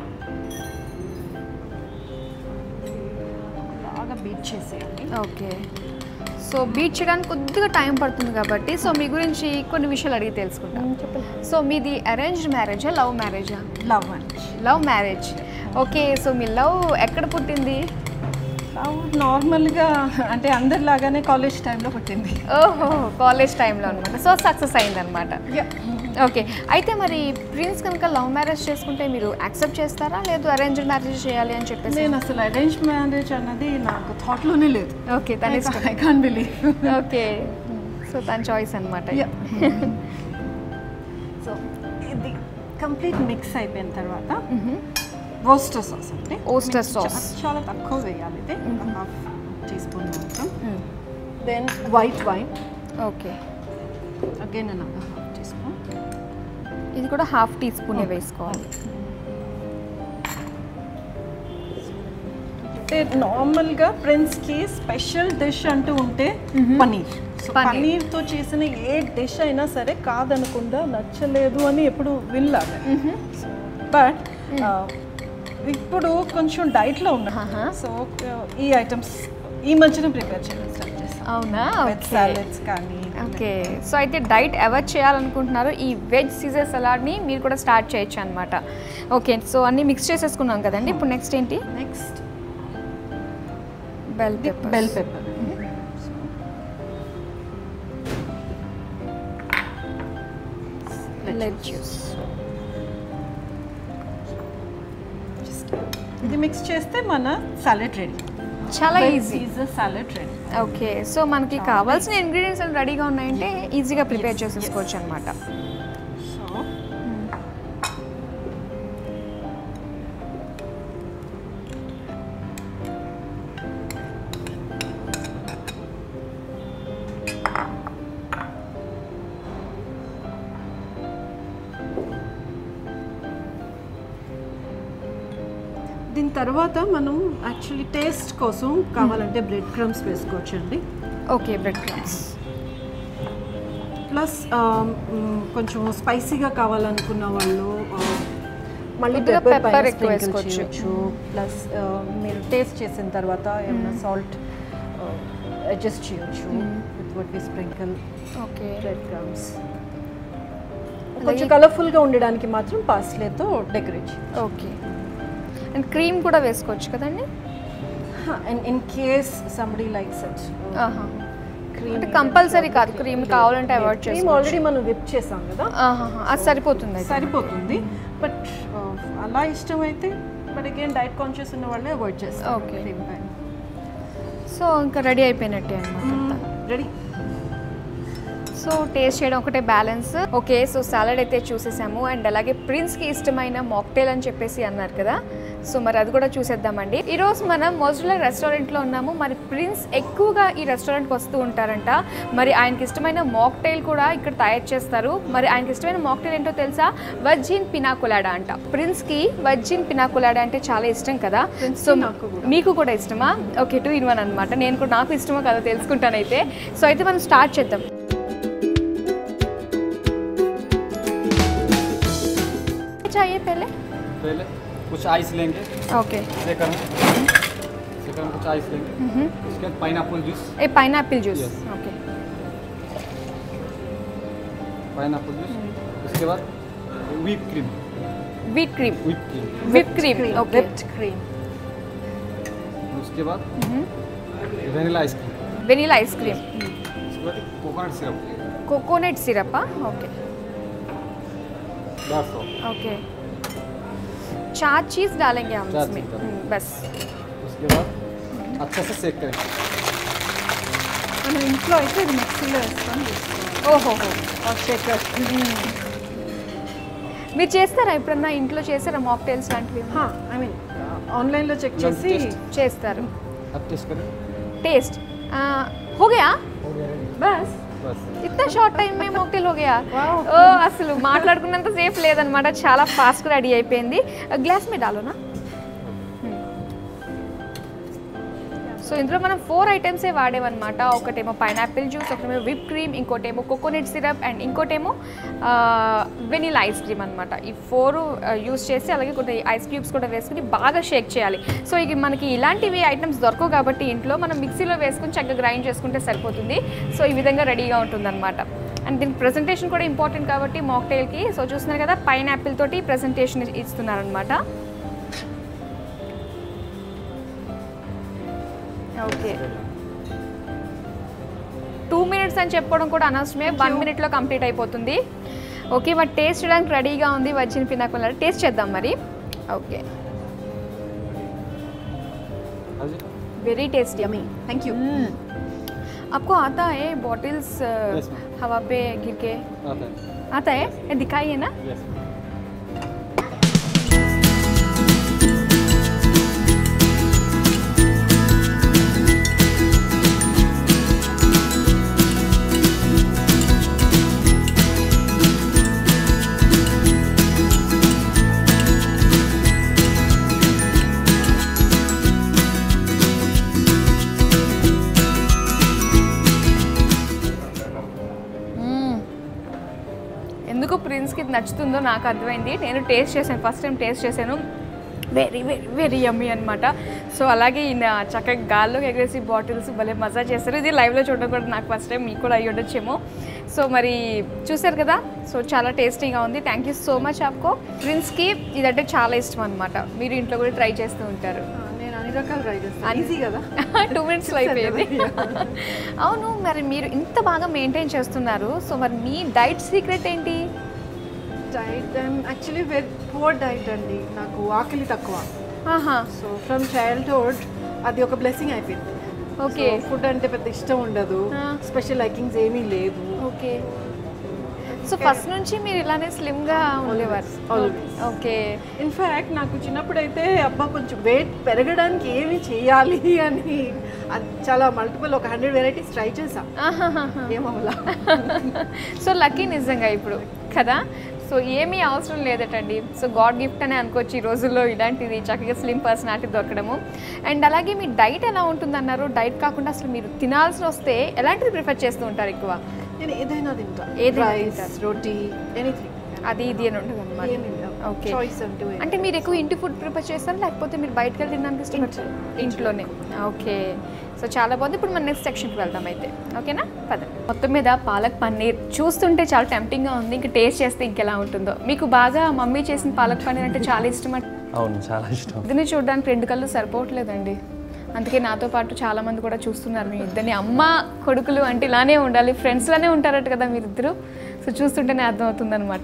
బాగా బీట్ చేసేయాలి ఓకే సో బీట్ చేయడానికి కొద్దిగా టైం పడుతుంది కాబట్టి సో మీ గురించి కొన్ని విషయాలు అడిగి తెలుసుకుంటాం సో మీది అరేంజ్డ్ మ్యారేజా లవ్ మ్యారేజా లవ్ అండి లవ్ మ్యారేజ్ ఓకే సో మీ లవ్ ఎక్కడ పుట్టింది లవ్ నార్మల్గా అంటే అందరిలాగానే కాలేజ్ టైంలో పుట్టింది ఓహో కాలేజ్ టైంలో అనమాట సో సక్సెస్ అయిందనమాట ఓకే అయితే మరి ప్రిన్స్ కనుక లవ్ మ్యారేజ్ చేసుకుంటే మీరు యాక్సెప్ట్ చేస్తారా లేదు అరేంజ్డ్ మ్యారేజ్ చేయాలి అని చెప్పేసి నేను అసలు అరేంజ్ మ్యారేజ్ అన్నది నాకు థాట్లోనే లేదు ఓకే తన ఇష్టం I can't believe okay so తన చాయిస్ అనమాట సో ఇది కంప్లీట్ మిక్స్ అయిపోయిన తర్వాత ఓస్టర్ సాస్ అంటే Oyster మీకు sauce. చా- చాలా తక్కువ వేయాలి ఇది హాఫ్ టీ స్పూన్ మాత్రం then white wine okay again another half teaspoon ఇది కూడా హాఫ్ టీ స్పూనే వేసుకోవాలి అంటే నార్మల్గా ఫ్రెండ్స్కి స్పెషల్ డిష్ అంటూ ఉంటే పనీర్ సో పనీర్. పనీర్తో చేసిన ఏ డిష్ అయినా సరే కాదనకుండా నచ్చలేదు అని ఎప్పుడు వినలాగా బట్ ఇప్పుడు కొంచెం డైట్లో ఉన్నా ఆహా. సో ఈ ఐటమ్స్ ఈ మధ్యన ప్రిపేర్ చేయడం స్టార్ట్ చేస్తాను అవునా వెజ్ ఓకే సాలెడ్స్ కానీ ఓకే సో అయితే డైట్ ఎవరు చేయాలనుకుంటున్నారో ఈ వెజ్ సీజర్ సలాడ్ని మీరు కూడా స్టార్ట్ చేయొచ్చు అనమాట ఓకే సో అన్నీ మిక్స్ చేసేసుకున్నాం కదండి ఇప్పుడు నెక్స్ట్ ఏంటి next bell pepper bell pepper lettuce ఇది మిక్స్ చేస్తే మన సాలెడ్ రెడీ చాలా easy salad ready okay so మనకి కావాల్సిన ఇంగ్రీడియంట్స్ రెడీగా ఉన్నాయంటే ఈజీగా ప్రిపేర్ చేసేసుకోవచ్చు అనమాట సో దీని తర్వాత మనం యాక్చువల్లీ టేస్ట్ కోసం కావాలంటే బ్రెడ్ క్రమ్స్ వేసుకోవచ్చండి ఓకే బ్రెడ్ క్రమ్స్ ప్లస్ కొంచెం స్పైసీగా కావాలనుకున్న వాళ్ళు ఆ, మళ్ళీ కొద్దిగా పెప్పర్ pepper పైన ఎక్కువ sprinkle వేసుకోవచ్చు. చేయొచ్చు ప్లస్ మీరు టేస్ట్ చేసిన తర్వాత ఏమైనా సాల్ట్ అడ్జస్ట్ చేయొచ్చు with what we sprinkle okay bread crumbs అలాగే- కొంచెం కలర్ఫుల్గా ఉండడానికి మాత్రం పాస్లేతో డెకరేట్ చేయొచ్చు ఓకే అండ్ క్రీమ్ కూడా వేసుకోవచ్చు కదండి and in case somebody likes it ఆహా. అంటే కంపల్సరీ కాదు క్రీమ్ కావాలంటే అవాయిడ్ క్రీమ్ చేసుకోవచ్చు ఆల్రెడీ మనం విప్ చేసాం కదా ఆహాహా. అది సరిపోతుంది అయితే. సరిపోతుంది బట్ అలా ఇష్టం అయితే బట్ అగైన్ డైట్ కాన్షియస్ ఉన్న వాళ్ళే అవాయిడ్ చేస్తారు Okay. క్రీమ్ పైన సో ఇంకా రెడీ అయిపోయినట్టే అనమాట రెడీ సో టేస్ట్ చేయడం ఒకటే బ్యాలెన్స్ ఓకే సో సాలడ్ అయితే చూసేసాము అండ్ అలాగే ప్రిన్స్కి ఇష్టమైన మాక్టైల్ అని చెప్పేసి అన్నారు కదా సో మరి అది కూడా చూసేద్దామండి ఈరోజు మనం మొజులా రెస్టారెంట్లో ఉన్నాము మరి ప్రిన్స్ ఎక్కువగా ఈ రెస్టారెంట్కి వస్తూ ఉంటారంట మరి ఆయనకి ఇష్టమైన మాక్టైల్ కూడా ఇక్కడ తయారు చేస్తారు మరి ఆయనకి ఇష్టమైన మాక్టైల్ ఏంటో తెలుసా వజ్జిన్ పినాకులాడా అంట ప్రిన్స్కి వజ్జిన్ పినాకులాడా అంటే చాలా ఇష్టం కదా Prince సో కి నాకు కూడా. మీకు కూడా ఇష్టమా ఓకే టూ ఇన్ వన్ అనమాట నేను కూడా నాకు ఇష్టమో కదా తెలుసుకుంటానైతే సో అయితే మనం స్టార్ట్ చేద్దాం चाहिए पहले पहले कुछ आइस लेंगे ओके सेकर में सेकर में कुछ आइस लेंगे उसके बाद pine juice a pineapple juice Yes. Okay pine juice उसके बाद whip cream wheat cream whip cream whip cream okay whipped cream उसके बाद वेनिला आइसक्रीम वेनिला आइसक्रीम उसके बाद coconut syrup coconut syrup okay दस सौ ओके चार चीज़ डालेंगे हम चार इसमें चीज़ डालेंगे। हम्म, बस उसके बाद अच्छे से सेक करेंगे మనం ఇంట్లో అయితే ఇది మిక్సీలో వేస్తాం ఓహో షేకర్ మీరు చేస్తారా ఎప్పుడన్నా ఇంట్లో చేస్తారా మాక్టైల్స్ లాంటివి ఐ మీన్ ఆన్లైన్లో చెక్ చేసి taste. చేస్తారు अब टेस्ट करें टेस्ट आ, हो गया हो गया ready? బస్ बस ఇतना షార్ట్ టైం మే మోక్టైల్ हो गया Wow. ఓ అసలు మాట్లాడుకున్నంత సేఫ్ లేదనమాట చాలా ఫాస్ట్గా రెడీ అయిపోయింది గ్లాస్ మీద డాలోనా సో ఇందులో మనం ఫోర్ ఐటమ్సే వాడేవన్నమాట ఒకటేమో పైనాపిల్ జ్యూస్ ఒకటేమో విప్ క్రీమ్ ఇంకోటేమో కోకోనట్ సిరప్ అండ్ ఇంకోటేమో వెనిలా ఐస్ క్రీమ్ అనమాట ఈ ఫోర్ యూస్ చేసి అలాగే కొన్ని ఐస్ క్యూబ్స్ కూడా వేసుకుని బాగా షేక్ చేయాలి సో ఇక మనకి ఇలాంటివి ఐటమ్స్ దొరకవు కాబట్టి ఇంట్లో మనం మిక్సీలో వేసుకుని చక్కగా గ్రైండ్ చేసుకుంటే సరిపోతుంది సో ఈ విధంగా రెడీగా ఉంటుందన్నమాట అండ్ దీనికి ప్రజెంటేషన్ కూడా ఇంపార్టెంట్ కాబట్టి మాక్టైల్కి సో చూస్తున్నారు కదా పైనాపిల్ తోటి ప్రజెంటేషన్ ఇస్తున్నారనమాట ఓకే టూ మినిట్స్ అని చెప్పుకోవడం కూడా అనవసరమే వన్ మినిట్లో కంప్లీట్ అయిపోతుంది ఓకే మరి టేస్ట్ చేయడానికి రెడీగా ఉంది వచ్చిన పినాకుల టేస్ట్ చేద్దాం మరి ఓకే हाँ जी very tasty yummy thank you आपको आता है बॉटल्स Yes, ma'am. हवा पे गिर के आता है आता है ये दिखाइए ना यस ఎందుకు ప్రిన్స్కి ఇది నచ్చుతుందో నాకు అర్థమైంది నేను టేస్ట్ చేశాను ఫస్ట్ టైం టేస్ట్ చేశాను వెరీ వెరీ వెరీ యమ్మీ అనమాట సో అలాగే ఈయన చక్కగా గాల్లోకి ఎగరేసి బాటిల్స్ భలే మజా చేస్తారు ఇది లైవ్లో చూడడం కూడా నాకు ఫస్ట్ టైం మీకు కూడా అయ్యి ఉండొచ్చేమో సో మరి చూసారు కదా సో చాలా టేస్టీగా ఉంది థ్యాంక్ యూ సో మచ్ ఆప్కో ప్రిన్స్కి ఇదంటే చాలా ఇష్టం అనమాట మీరు ఇంట్లో కూడా ట్రై చేస్తూ ఉంటారు నేను అన్ని రకాలు ట్రై చేస్తాను ఈజీ కదా టూ మినిట్స్లో అయిపోయింది అవును మరి మీరు ఇంత బాగా మెయింటైన్ చేస్తున్నారు సో మరి మీ డైట్ సీక్రెట్ ఏంటి diet actually very poor diet అండి నాకు ఆకలి తక్కువ ఆహా సో ఫ్రమ్ చైల్డ్హుడ్ అది ఒక బ్లెస్సింగ్ అయిపోయింది ఓకే ఫుడ్ అంటే పెద్ద ఇష్టం ఉండదు Ah. స్పెషల్ లైకింగ్స్ ఏమీ లేదు ఓకే సో ఫస్ట్ నుంచి మీరు ఇలానే స్లిమ్గా ఉండేవారు always. ఓకే ఇన్ఫ్యాక్ట్ నాకు చిన్నప్పుడు అయితే అబ్బా కొంచెం వెయిట్ పెరగడానికి ఏమి చేయాలి అని అది చాలా మల్టిపుల్ ఒక హండ్రెడ్ వెరైటీస్ ట్రై చేసా ఏమవలా సో లక్కీ నిజంగా ఇప్పుడు కదా సో ఏమీ అవసరం లేదటండి సో గాడ్ గిఫ్ట్ అనే అనుకోవచ్చు ఈ రోజుల్లో ఇలాంటిది చక్కగా స్లిమ్ పర్సనాలిటీ దొరకడము అండ్ అలాగే మీ డైట్ ఎలా ఉంటుందన్నారు డైట్ కాకుండా అసలు మీరు తినాల్సి వస్తే ఎలాంటిది ప్రిఫర్ చేస్తూ ఉంటారు ఎక్కువ నేను ఏదైనా తింటా ఏదైనా రైస్ తింటారు. రోటీ ఎనీథింగ్ అది ఇది అని ఉంటుంది అనమాట ఓకే చాయిస్ అంటూ ఏం అంటే మీరు ఎక్కువ ఇంటి ఫుడ్ ప్రిపేర్ చేస్తారా లేకపోతే మీరు బయటకు వెళ్ళి తినడానికి ఇష్టపడతారు ఇంట్లోనే ఓకే సో చాలా బాగుంది ఇప్పుడు మనం నెక్స్ట్ సెక్షన్కి వెళ్దాం అయితే ఓకేనా పద మొత్తం మీద పాలక్ పన్నీర్ చూస్తుంటే చాలా టెంప్టింగ్గా ఉంది ఇంకా టేస్ట్ చేస్తే ఇంకెలా ఉంటుందో మీకు బాగా మమ్మీ చేసిన పాలక్ పన్నీర్ అంటే చాలా ఇష్టం అంటే అవును చాలా ఇష్టం దీన్ని చూడడానికి రెండు కళ్ళు సరిపోవట్లేదండి అందుకే నాతో పాటు చాలా మంది కూడా చూస్తున్నారు మీ ఇద్దరిని అమ్మ కొడుకులు అంటే ఇలానే ఉండాలి ఫ్రెండ్స్ లానే ఉంటారట కదా మీరిద్దరు సో చూస్తుంటేనే అర్థమవుతుందన్నమాట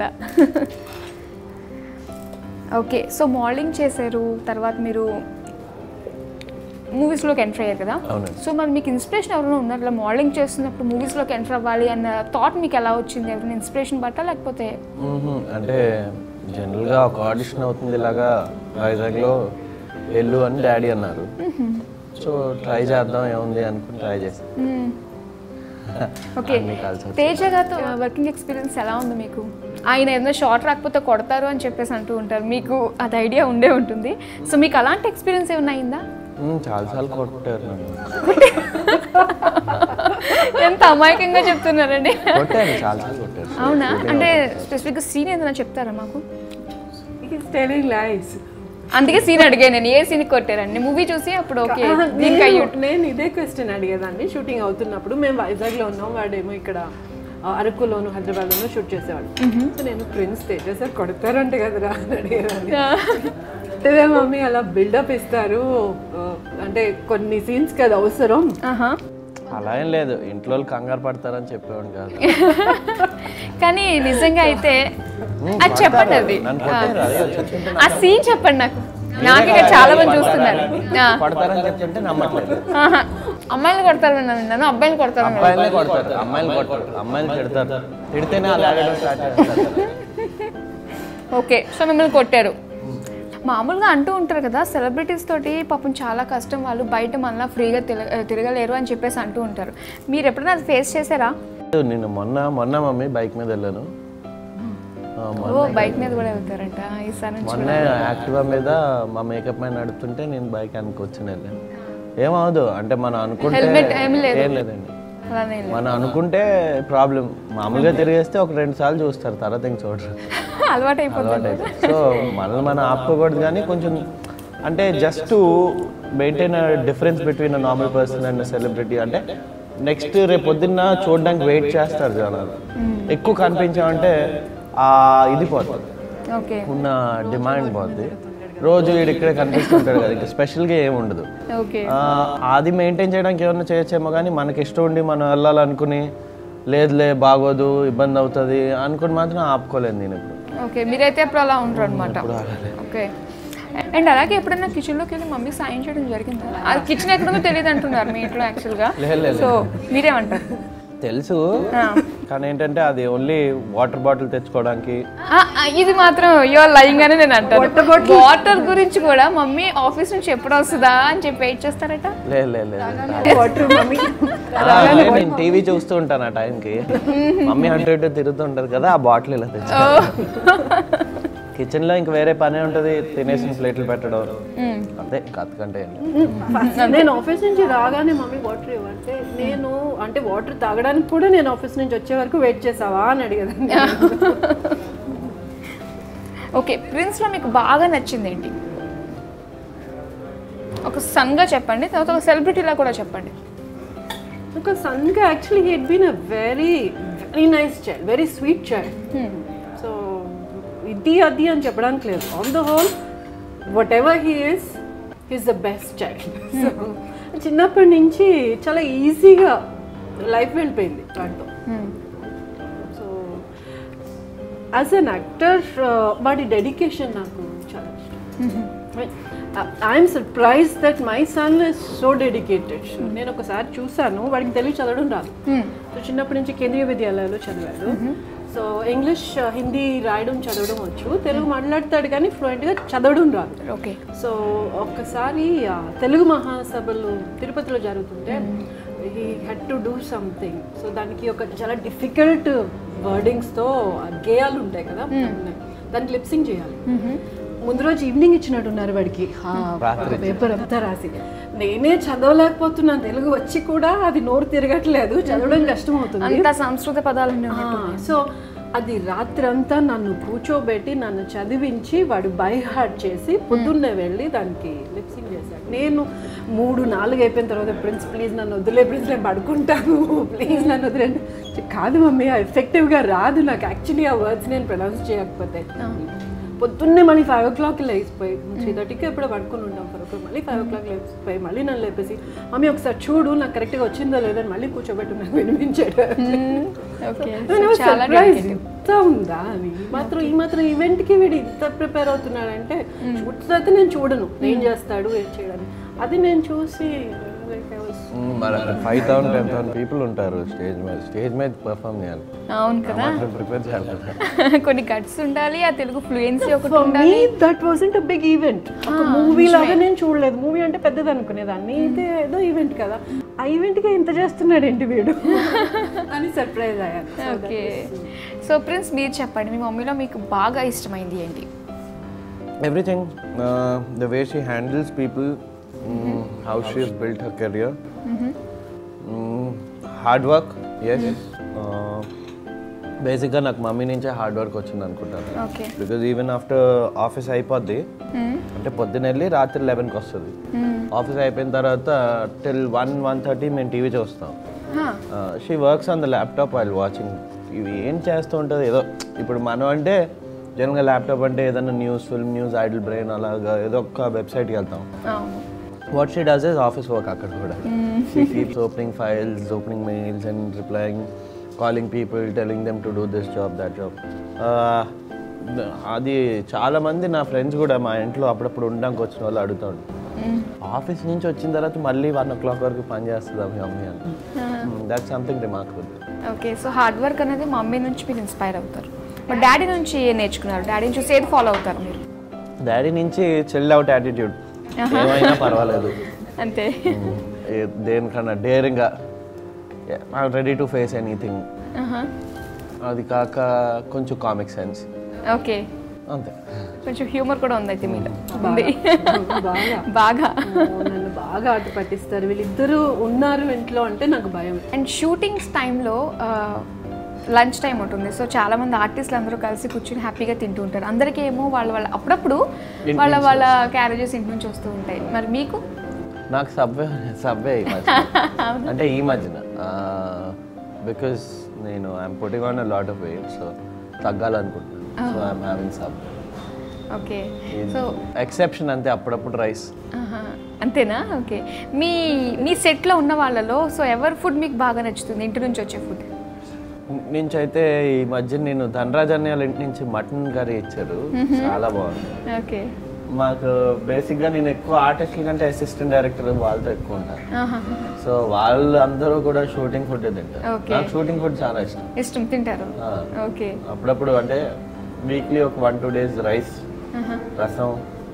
ఓకే సో మోడలింగ్ చేశారు తర్వాత మీరు మూవీస్లోకి ఎంటర్ అయ్యారు కదా అవునండి. సో మరి మీకు ఇన్స్పిరేషన్ ఎవరైనా ఉన్నారు ఇలా మోడలింగ్ చేస్తున్నప్పుడు మూవీస్లోకి ఎంటర్ అవ్వాలి అన్న థాట్ మీకు ఎలా వచ్చింది ఎవరైనా ఇన్స్పిరేషన్ బట్ట లేకపోతే మ్మ్హ. అంటే జనరల్గా ఒక ఆడిషన్ అవుతుంది ఇలాగా వైజాగ్లో వెళ్ళు అని డాడీ అన్నారు సో ట్రై చేద్దాం ఏముంది అనుకుని ట్రై చేశాను ఓకే అన్నీ కలిసి వచ్చాయి. తేజ గారితో వర్కింగ్ ఎక్స్పీరియన్స్ ఎలా ఉంది మీకు ఆయన ఏదైనా షార్ట్ రాకపోతే కొడతారు అని చెప్పేసి అంటూ ఉంటారు మీకు అది ఐడియా ఉండే ఉంటుంది సో మీకు అలాంటి ఎక్స్పీరియన్స్ ఏమైనా అయిందా మ్మ్, చాలాసార్లు కొట్టారు నన్ను ఎంత అమాయకంగా చెప్తున్నారండి కొట్టారు చాలాసార్లు కొట్టారు అవునా అంటే స్పెసిఫిక్గా సీన్ ఏదైనా చెప్తారా మాకు ఈస్ టెలింగ్ లైస్ అందుకే సీన్ అడిగాను నేను ఏ సీన్ కొట్టారండి మూవీ చూసి అప్పుడు ఓకే దీనికి అయ్యి నేను ఇదే క్వశ్చన్ అడిగేదాన్ని షూటింగ్ అవుతున్నప్పుడు మేము వైజాగ్లో ఉన్నాం వాడేమో ఇక్కడ ఆ, అరకులోను హైదరాబాద్లోను షూట్ చేసేవాడు సో నేను ప్రిన్స్ తేజ సార్ కొడతారంట కదరా అని అడిగేదాన్ని అదే మమ్మీ అలా బిల్డప్ ఇస్తారు ఆ, అంటే కొన్ని సీన్స్ కదా అవసరం ఆహా. అలా ఏం లేదు ఇంట్లో వాళ్ళు కంగారు పడతారని చెప్పేవాడు కాదు కానీ నిజంగా అయితే అది చెప్పండి అది నన్ను కొట్టారు అదే చెప్తుంటే ఆ సీన్ చెప్పండి నాకు నాకు ఇక్కడ చాలా మంది చూస్తున్నారు ఆ. కొడతారని చెప్తుంటే నమ్మట్లేదు ఆహా. అమ్మాయిలు కొడతారు నన్ను అబ్బాయిలు కొడతారు అబ్బాయిలే కొడతారు అమ్మాయిలు కొడతారు అమ్మాయిలు తిడతారు తిడితేనే అలా ఆడడం స్టార్ట్ చేస్తారు ఓకే సో మిమ్మల్ని కొట్టారు మామూలుగా అంటూ ఉంటారు కదా సెలబ్రిటీస్ తోటి పాపం చాలా కష్టం వాళ్ళు బయట మళ్ళీ ఫ్రీగా తిరగ తిరగలేరు అని చెప్పేసి అంటూ ఉంటారు మీరు ఎప్పుడైనా అది ఫేస్ చేశారా నేను మొన్న మొన్న మమ్మీ బైక్ మీద వెళ్ళాను ఆ, మొన్న ఓ బైక్ మీద కూడా వెళ్తారంట ఈసారి నుంచి మొన్న యాక్టివా మీద మా మేకప్ మ్యాన్ నడుపుతుంటే నేను బైక్ అనుకొచ్చిన వెళ్ళాను ఏమవదు అంటే మనం అనుకుంటే Helmet ఏమీ లేదు. ఏం లేదండి అలానే మనం అనుకుంటే ప్రాబ్లం మామూలుగా తిరిగేస్తే ఒక రెండు సార్లు చూస్తారు తర్వాత ఇంక చూడరు అలవాటు అయిపోతుంది అలవాటు సో మనల్ని మనం ఆపుకోకూడదు కానీ కొంచెం అంటే just maintain difference between normal person and celebrity అంటే నెక్స్ట్ రేపు పొద్దున్న చూడడానికి వెయిట్ చేస్తారు జనాలు ఎక్కువ కనిపించామంటే ఆ ఇది పోతుంది ఓకే ఉన్న డిమాండ్ పోద్ది రోజు వీడు ఇక్కడే కనిపిస్తుంటాడు కదా ఇంకా స్పెషల్గా ఏమి ఉండదు ఓకే ఆ, అది మెయింటైన్ చేయడానికి ఏమన్నా చేయొచ్చేమో కానీ మనకి ఇష్టం ఉండి మనం వెళ్ళాలనుకుని లేదులే బాగోదు ఇబ్బంది అవుతుంది అనుకుని మాత్రం ఆపుకోలేదు నేను ఇప్పుడు ఓకే మీరైతే అప్పుడు అలా ఉండరు అనమాట ఓకే అండ్ అలాగే ఎప్పుడైనా కిచెన్లోకి వెళ్ళి మమ్మీకి సాయం చేయడం జరిగిందా అది కిచెన్ ఎక్కడుందో తెలియదు అంటున్నారు మీ ఇంట్లో యాక్చువల్గా లేదు, లేదు. సో మీరేమంటారు తెలుసు ఆ. కానీ ఏంటంటే అది ఓన్లీ వాటర్ బాటిల్ తెచ్చుకోవడానికి ఆ, ఆ, ఇది మాత్రం యువర్ లైంగ్ అని నేను అంటాను వాటర్ గురించి కూడా మమ్మీ ఆఫీస్ నుంచి ఎప్పుడు వస్తుందా అని చెప్పి వెయిట్ చేస్తారట లేదు లేదు లేదు వాటర్ మమ్మీ ఆ, అంటే నేను టీవీ చూస్తూ ఉంటాను ఆ టైంకి మమ్మీ అటు ఇటు తిరుగుతూ ఉంటారు కదా ఆ బాటిల్ ఇలా తెచ్చు కిచెన్ లో ఇంక వేరే పనే ఉంటది తినేసిన ప్లేట్లు పెట్టడం అంతే కథకంటే ఏం లేదు. నేను ఆఫీస్ నుంచి రాగానే మమ్మీ వాటర్ ఇవ్వంటే నేను అంటే వాటర్ తాగడానికి కూడా నేను ఆఫీస్ నుంచి వచ్చే వరకు వెయిట్ చేసావా అని అడిగేదాన్ని ఓకే ప్రిన్స్లో మీకు బాగా నచ్చింది ఏంటి ఒక సన్గా చెప్పండి తర్వాత ఒక సెలబ్రిటీలా కూడా చెప్పండి ఒక సన్గా actually had been a very very nice child very sweet child so ఇది అది అని చెప్పడానికి లేదు on the whole whatever he is he's the best child so చిన్నప్పటి నుంచి చాలా ఈజీగా లైఫ్ వెళ్ళిపోయింది వాటితో సో యాజ్ అన్ యాక్టర్ వాడి డెడికేషన్ నాకు చాలా ఇష్టం I'm surprise that my son is so dedicated నేను ఒకసారి చూసాను వాడికి తెలుగు చదవడం రాదు సో చిన్నప్పటి నుంచి కేంద్రీయ విద్యాలయాలో చదివాడు సో ఇంగ్లీష్ హిందీ రాయడం చదవడం వచ్చు తెలుగు మాట్లాడతాడు కానీ ఫ్లూయెంట్గా చదవడం రాదు ఓకే సో ఒక్కసారి ఆ, తెలుగు మహాసభలు తిరుపతిలో జరుగుతుంటే he had to do something so దానికి ఒక చాలా డిఫికల్ట్ వర్డింగ్స్తో గేయాలు ఉంటాయి కదా దానికి లిప్సింగ్ చేయాలి ముందు రోజు ఈవినింగ్ ఇచ్చినట్టున్నారు వాడికి పేపర్ అంతా రాసి నేనే చదవలేకపోతున్నాను తెలుగు వచ్చి కూడా అది నోరు తిరగట్లేదు చదవడం కష్టం అవుతుంది అంత సంస్కృత పదాలు సో అది రాత్రంతా నన్ను కూర్చోబెట్టి నన్ను చదివించి వాడు బై హార్ట్ చేసి పొద్దున్నే వెళ్ళి దానికి లిప్సింగ్ చేశాడు నేను మూడు నాలుగు అయిపోయిన తర్వాత ప్రిన్స్ ప్లీజ్ నన్ను వదిలే ప్రిన్స్ నేను పడుకుంటాను ప్లీజ్ నన్ను వదిలేండి కాదు మమ్మీ ఎఫెక్టివ్గా రాదు నాకు యాక్చువల్లీ ఆ వర్డ్స్ నేను ప్రొనౌన్స్ చేయకపోతే పొద్దున్నే మళ్ళీ ఫైవ్ ఓ క్లాక్ లేచిపోయి త్రీ థర్టీకి ఎప్పుడో పడుకుని ఉంటాం ఫర్ ఒక మళ్ళీ ఫైవ్ ఓ క్లాక్ లేచిపోయి మళ్ళీ నన్ను లేపేసి మమ్మీ ఒకసారి చూడు నాకు కరెక్ట్గా వచ్చిందో లేదో అని మళ్ళీ కూర్చోబెట్టి నాకు వినిపించాడు ఓకే నేను చాలా surprised. dedicated. ఇంత ఉందా అని ఈ మాత్రం ఈ మాత్రం ఈవెంట్ కి వీడు ఇంత ప్రిపేర్ అవుతున్నాడంటే షూట్స్ అయితే నేను చూడను ఏం చేస్తాడు ఏం చేయడని అది నేను చూసి like I was- మరి five thousand ten thousand people ఉంటారు స్టేజ్ మీద స్టేజ్ మీద పర్ఫామ్ చేయాలి అవును కదా మాత్రం ప్రిపేర్ చేయాలి కదా కొన్ని కట్స్ ఉండాలి ఆ తెలుగు ఫ్లూయెన్సీ ఒకటి For ఉండాలి me, that wasn't a big event. ఒక మూవీ లాగా నేను చూడలేదు మూవీ అంటే పెద్దది అనుకునేదాన్ని ఇది ఏదో ఈవెంట్ కదా ఆ ఈవెంట్ కి ఇంత చేస్తున్నాడు ఏంటి వీడు అని సర్ప్రైజ్ అయ్యాను So that okay was- so Prince మీరు చెప్పండి మీ మమ్మీలో మీకు బాగా ఇష్టమైంది ఏంటి everything the way she handles people how she has built her career hard work yes బేసిక్గా నాకు మమ్మీ నుంచే హార్డ్ వర్క్ వచ్చింది అనుకుంటాను okay because even after office అయిపోద్ది అంటే పొద్దున వెళ్ళి రాత్రి లెవెన్కి వస్తుంది ఆఫీస్ అయిపోయిన తర్వాత టిల్ వన్ వన్ థర్టీ మేము టీవీ చూస్తాం she works on the laptop I watching ఇవి ఏం చేస్తూ ఉంటుంది ఏదో ఇప్పుడు మనం అంటే జనరల్గా ల్యాప్టాప్ అంటే ఏదైనా news film news Idlebrain అలాగా ఏదో ఒక వెబ్సైట్కి వెళ్తాం అవును what she does is office work అక్కడ కూడా she keeps opening files opening mails and replying calling people telling them to do this job that job అది చాలా మంది నా ఫ్రెండ్స్ కూడా మా ఇంట్లో అప్పుడప్పుడు ఉండడానికి వచ్చిన వాళ్ళు అడుగుతూ ఉంటారు ఆఫీస్ నుంచి వచ్చిన తర్వాత మళ్ళీ వన్ ఓ క్లాక్ వరకు పని చేస్తుందా మీ మమ్మీ అని that something remarkable okay so hard work అనేది మమ్మీ నుంచి మీరు ఇన్స్పైర్ అవుతారు మరి డాడీ నుంచి ఏం నేర్చుకున్నారు డాడీని చూసి ఏది ఫాలో అవుతారు మీరు డాడీ నుంచి చిల్డ్ అవుట్ యాటిట్యూడ్ ఏమైనా పర్వాలేదు అంతే Mm, ఏ- దేనికన్నా డేరింగ్గా రెడీ టు ఫేస్ ఎనీథింగ్ అది కాక కొంచెం కామిక్ సెన్స్ ఓకే అంతే కొంచెం హ్యూమర్ కూడా ఉంది అయితే మీలో ఉంది బాగా బాగా ఓ, నన్ను బాగా ఆట పట్టిస్తారు వీళ్ళిద్దరూ ఉన్నారు ఇంట్లో అంటే నాకు భయం అండ్ షూటింగ్స్ టైంలో లంచ్ టైం ఉంటుంది సో చాలా మంది ఆర్టిస్టులు అందరూ కలిసి కూర్చుని హ్యాపీగా తింటూ ఉంటారు అందరికీ ఏమో వాళ్ళ వాళ్ళ అప్పుడప్పుడు వాళ్ళ వాళ్ళ క్యారేజెస్ ఇంటి నుంచి వస్తూ ఉంటాయి మరి మీకు నాకు సబ్వే సబ్వే ఈ మధ్య అంటే ఈ మధ్యన బికాస్ నేను I'm putting on a lot of weight so తగ్గాలనుకుంటున్నాను so I'm having sub okay so exception అంతే అప్పుడప్పుడు రైస్ ఆహా. అంతేనా ఓకే మీ మీ సెట్లో ఉన్న వాళ్ళలో సో ఎవరి ఫుడ్ మీకు బాగా నచ్చుతుంది ఇంటి నుంచి వచ్చే ఫుడ్ నుంచి అయితే ఈ మధ్య నేను ధనరాజ్ అన్నయ్య వాళ్ళ ఇంటి నుంచి మటన్ కర్రీ ఇచ్చారు చాలా బాగుంది ఓకే మాకు బేసిక్గా నేను ఎక్కువ ఆర్టిస్టుల కంటే అసిస్టెంట్ డైరెక్టర్ వాళ్ళతో ఎక్కువ ఉంటాను సో వాళ్ళందరూ కూడా షూటింగ్ ఫుడ్ తింటారు Okay. నాకు షూటింగ్ ఫుడ్ చాలా ఇష్టం ఇష్టం తింటారు ఆ. ఓకే అప్పుడప్పుడు అంటే వీక్లీ ఒక వన్ టూ డేస్ రైస్ రసం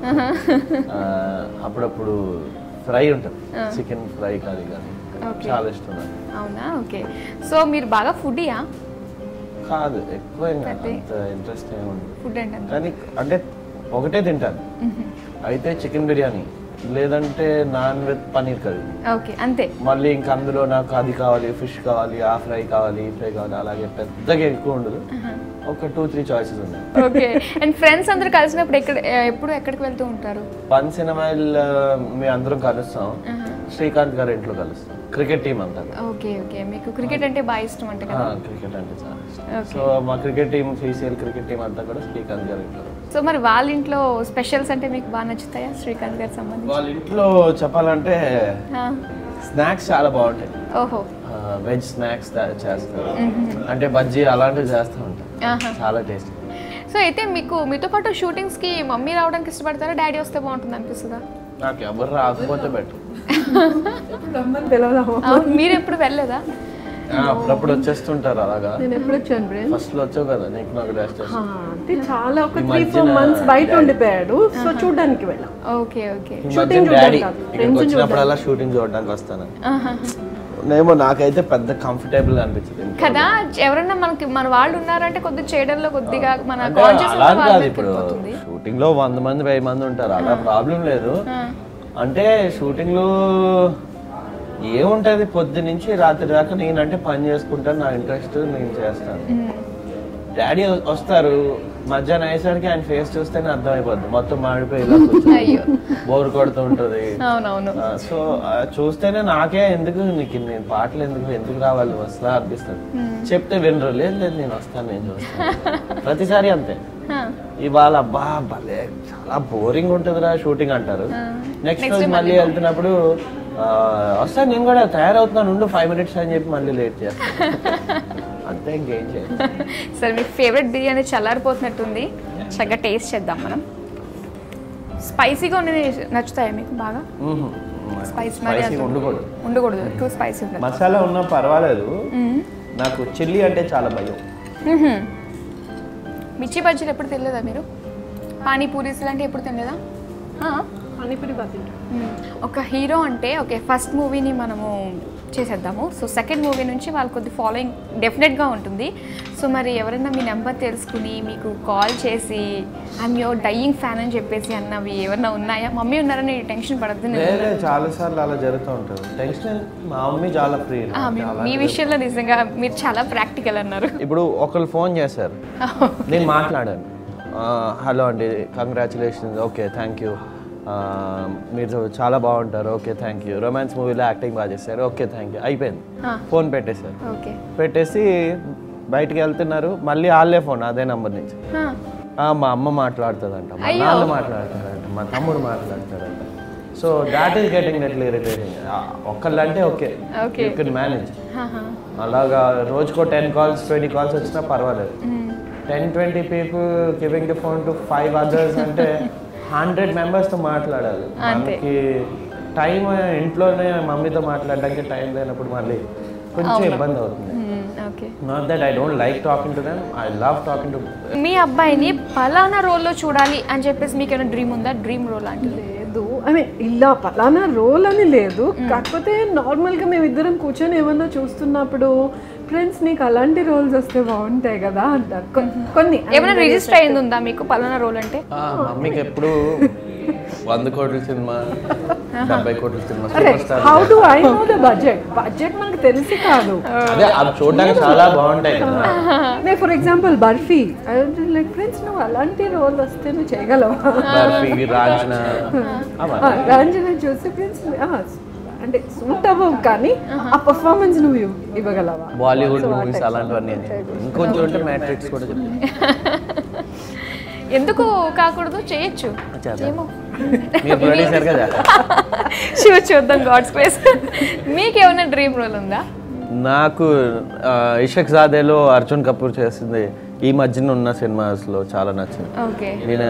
ఆ, అప్పుడప్పుడు ఫ్రై ఉంటుంది చికెన్ ఫ్రై కర్రీ కానీ Okay. చాలా ఇష్టం నాకు అవునా ఓకే సో మీరు బాగా ఫుడ్యా కాదు ఎక్కువ ఏం కాదు. అదే. అంత ఇంట్రెస్ట్ ఏమి ఉండదు ఫుడ్ అంటే అంత? కానీ అంటే ఒకటే తింటాను అయితే చికెన్ బిర్యానీ లేదంటే naan with paneer curry okay అంతే మళ్ళీ ఇంకా అందులో నాకు అది కావాలి ఫిష్ కావాలి ఆ ఫ్రై కావాలి ఈ ఫ్రై కావాలి అలాగే పెద్దగా ఎక్కువ ఉండదు ఒక టూ త్రీ చాయిసెస్ ఉన్నాయి ఓకే అండ్ ఫ్రెండ్స్ అందరూ కలిసినప్పుడు ఎక్కడ ఎప్పుడు ఎక్కడికి వెళ్తూ ఉంటారు వన్ సినిమాల్ మేము అందరం కలుస్తాం శ్రీకాంత్ గారి ఇంట్లో కలుస్తాం క్రికెట్ టీం అంతా ఓకే ఓకే మీకు క్రికెట్ అంటే బాగా ఇష్టం అంటే కదా క్రికెట్ అంటే చాలా ఇష్టం Okay. సో మా cricket team PCL cricket team అంతా కూడా శ్రీకాంత్ గారి ఇంట్లో సో మరి వాళ్ళ ఇంట్లో స్పెషల్స్ అంటే మీకు బాగా నచ్చుతాయా శ్రీకాంత్ గారికి సంబంధించి వాళ్ళ ఇంట్లో చెప్పాలంటే ఆ, స్నాక్స్ చాలా బాగుంటాయి ఓహో వెజ్ స్నాక్స్ చేస్తారు అంటే బజ్జీ అలాంటివి చేస్తూ ఉంటారు ఆహా. చాలా టేస్టీ సో అయితే మీకు మీతో పాటు షూటింగ్స్కి మమ్మీ రావడానికి ఇష్టపడతారా డాడీ వస్తే బాగుంటుంది అనిపిస్తుందా నాకు ఎవరు రాకపోతే బెటర్ రమ్మని పిలవదాము అవును, మీరు ఎప్పుడు వెళ్ళలేదా అప్పుడప్పుడు వచ్చేస్తుంటారు అలాగా నేను ఎప్పుడు వచ్చాను బ్రెయిన్ ఫస్ట్ లో వచ్చావు కదా నీకు నాకు రెస్ట్ అంటే చాలా ఒక ఈ త్రీ ఫోర్ మధ్యన మంత్స్ బయట daddy- ఉండిపోయాడు సో చూడడానికి వెళ్ళాం ఓకే ఓకే ఈ Shooting మధ్య డాడీ చూడడం కాదు, ఇక్కడికి friends వచ్చినప్పుడల్లా షూటింగ్ చూడడానికి వస్తాను నేమో నాకైతే పెద్ద కంఫర్టబుల్ అనిపించింది ఇంట్లో. కదా ఎవరన్నా మనకి మన వాళ్ళు ఉన్నారంటే కొద్దిగా చేయడంలో కొద్దిగా మన అంటే కాన్షియస్ అలా వాళ్ళ కాదు మీదకి ఇప్పుడు వెళ్ళిపోతుంది షూటింగ్ లో వంద మంది వెయ్యి మంది ఉంటారు అలా ప్రాబ్లం లేదు అంటే షూటింగ్ లో ఏముంటది పొద్దు నుంచి రాత్రి దాకా నేనంటే పని చేసుకుంటాను నా ఇంట్రెస్ట్ నేను చేస్తాను డాడీ వస్తారు మధ్యాహ్నం అయ్యేసరికి ఆయన ఫేస్ చూస్తేనే అర్థమైపోద్ది మొత్తం మాడిపోయి ఇలా అయ్యో. బోర్ కొడుతూ ఉంటుంది అవునవును సో చూస్తేనే నాకే ఎందుకు నీకు నేను పాటలు ఎందుకు ఎందుకు రావాలి వస్తా అనిపిస్తుంది చెప్తే వినరు లేదు లేదు నేను వస్తాను నేను చూస్తాను ప్రతిసారి అంతే హా. ఇవాళ అబ్బా భలే చాలా బోరింగ్ ఉంటుందిరా షూటింగ్ అంటారు నెక్స్ట్ రోజు మళ్ళీ వెళ్తున్నప్పుడు ఆ, వస్తాను నేను కూడా తయారవుతున్నాను ఉండు ఫైవ్ మినిట్స్ అని చెప్పి మళ్ళీ లేట్ చేస్తాను అంతే ఇంకేం చేయాలి సరే మీ ఫేవరెట్ బిర్యానీ చల్లారిపోతున్నట్టుంది చక్కగా టేస్ట్ చేద్దాం మనం స్పైసీగా ఉన్నది నచ్చుతాయా మీకు బాగా స్పైస్ మరి స్పైసీ ఉండకూడదు ఉండకూడదు టూ స్పైసీ ఉండదు మసాలా ఉన్నా పర్వాలేదు నాకు చిల్లీ అంటే చాలా భయం మ్మ్హ. మిర్చి బజ్జీలు ఎప్పుడు తినలేదా మీరు పానీపూరీస్ లాంటివి ఎప్పుడు తినలేదా ఆ? పానీపూరి బాగా తింటాం మ్మ్. ఒక హీరో అంటే ఓకే ఫస్ట్ మూవీని మనము చేసేద్దాము సో సెకండ్ మూవీ నుంచి వాళ్ళ కొద్ది ఫాలోయింగ్ డెఫినెట్గా ఉంటుంది సో మరి ఎవరైనా మీ నెంబర్ తెలుసుకుని మీకు కాల్ చేసి ఐమ్ యువర్ డయింగ్ ఫ్యాన్ అని చెప్పేసి అన్నవి ఏమన్నా ఉన్నాయా మమ్మీ ఉన్నారని టెన్షన్ పడద్దు నేను వేరే చాలా సార్లు అలా జరుగుతూ ఉంటుంది టెన్షన్ మా మమ్మీ చాలా ఫ్రీ ఆ, మీ- మీ విషయంలో నిజంగా మీరు చాలా ప్రాక్టికల్ అన్నారు ఇప్పుడు ఒకళ్ళు ఫోన్ చేశారు నేను మాట్లాడాను హలో అండి కంగ్రాచులేషన్స్ ఓకే థ్యాంక్ యూ మీరు చాలా బాగుంటారు ఓకే థ్యాంక్ యూ రొమాన్స్ మూవీలో యాక్టింగ్ బాగా చేశారు ఓకే థ్యాంక్ యూ అయిపోయింది ఆ. ఫోన్ పెట్టేశారు ఓకే పెట్టేసి బయటికి వెళ్తున్నారు మళ్ళీ వాళ్ళే ఫోన్ అదే నంబర్ నుంచి ఆ, ఆ, మా అమ్మ మాట్లాడుతుందంట మా అయ్యో. నాన్న మాట్లాడతారంట మా తమ్ముడు మాట్లాడతారంట so that is getting neatly irritating ఒక్కళ్ళంటే okay Okay. You can manage ఆహా. అలాగా రోజుకో టెన్ కాల్స్ ట్వంటీ కాల్స్ వచ్చినా పర్వాలేదు ten twenty people giving the phone to five others అంటే హండ్రెడ్ మెంబర్స్తో మాట్లాడాలి అంతే. మనకి టైం ఇంట్లోనే మమ్మీతో మాట్లాడడానికి టైం లేనప్పుడు మళ్ళీ కొంచెం ఇబ్బంది అవుతుంది మ్మ్, okay not that I don't like talking to them I love talking to మీ అబ్బాయిని పలానా రోల్లో చూడాలి అని చెప్పేసి మీకు ఏమైనా డ్రీమ్ ఉందా డ్రీమ్ రోల్ లాంటిది లేదు ఐ మీన్ ఇలా పలానా రోల్ అని లేదు కాకపోతే నార్మల్గా మేము ఇద్దరం కూర్చొని ఏమన్నా చూస్తున్నప్పుడు ఫ్రెండ్స్ నీకు అలాంటి రోల్స్ వస్తే బాగుంటాయి కదా అంటారు కొ- కొన్ని ఏమైనా రిజిస్టర్ అయింది ఉందా మీకు పలానా రోల్ అంటే మమ్మీకి ఎప్పుడు వంద కోట్ల సినిమా డెబ్బై కోట్ల సినిమా అరే super star how do I know the budget budget మనకు తెలిసి కాదు అదే అవి చూడడానికి చాలా బాగుంటాయి కదా నే for example Barfi like friends నువ్వు అలాంటి రోల్ వస్తే నువ్వు చేయగలవా బర్ఫీ రాజన అవన్నీ. రాంజన చూసి ఫ్రెండ్స్ అంటే సూట్ అవ్వవు కానీ ఆ పర్ఫార్మెన్స్ నువ్వు ఇవ్- ఇవ్వగలవా బాలీవుడ్ మూవీస్ అలాంటివన్నీ ఇంకొంచెం ఉంటే మ్యాట్రిక్స్ కూడా చెప్తాను ఎందుకు కాకూడదు చేయొచ్చు చేద్దాం. ఏమో మీరు ప్రొడ్యూసర్ కదా శివ చూద్దాం గాడ్స్ ప్లేస్ మీకు ఏమైనా డ్రీమ్ రోల్ ఉందా నాకు ఆ, ఇషక్ జాదేలో అర్జున్ కపూర్ చేసింది ఈ మధ్యన ఉన్న సినిమాస్లో చాలా నచ్చింది ఓకే నేను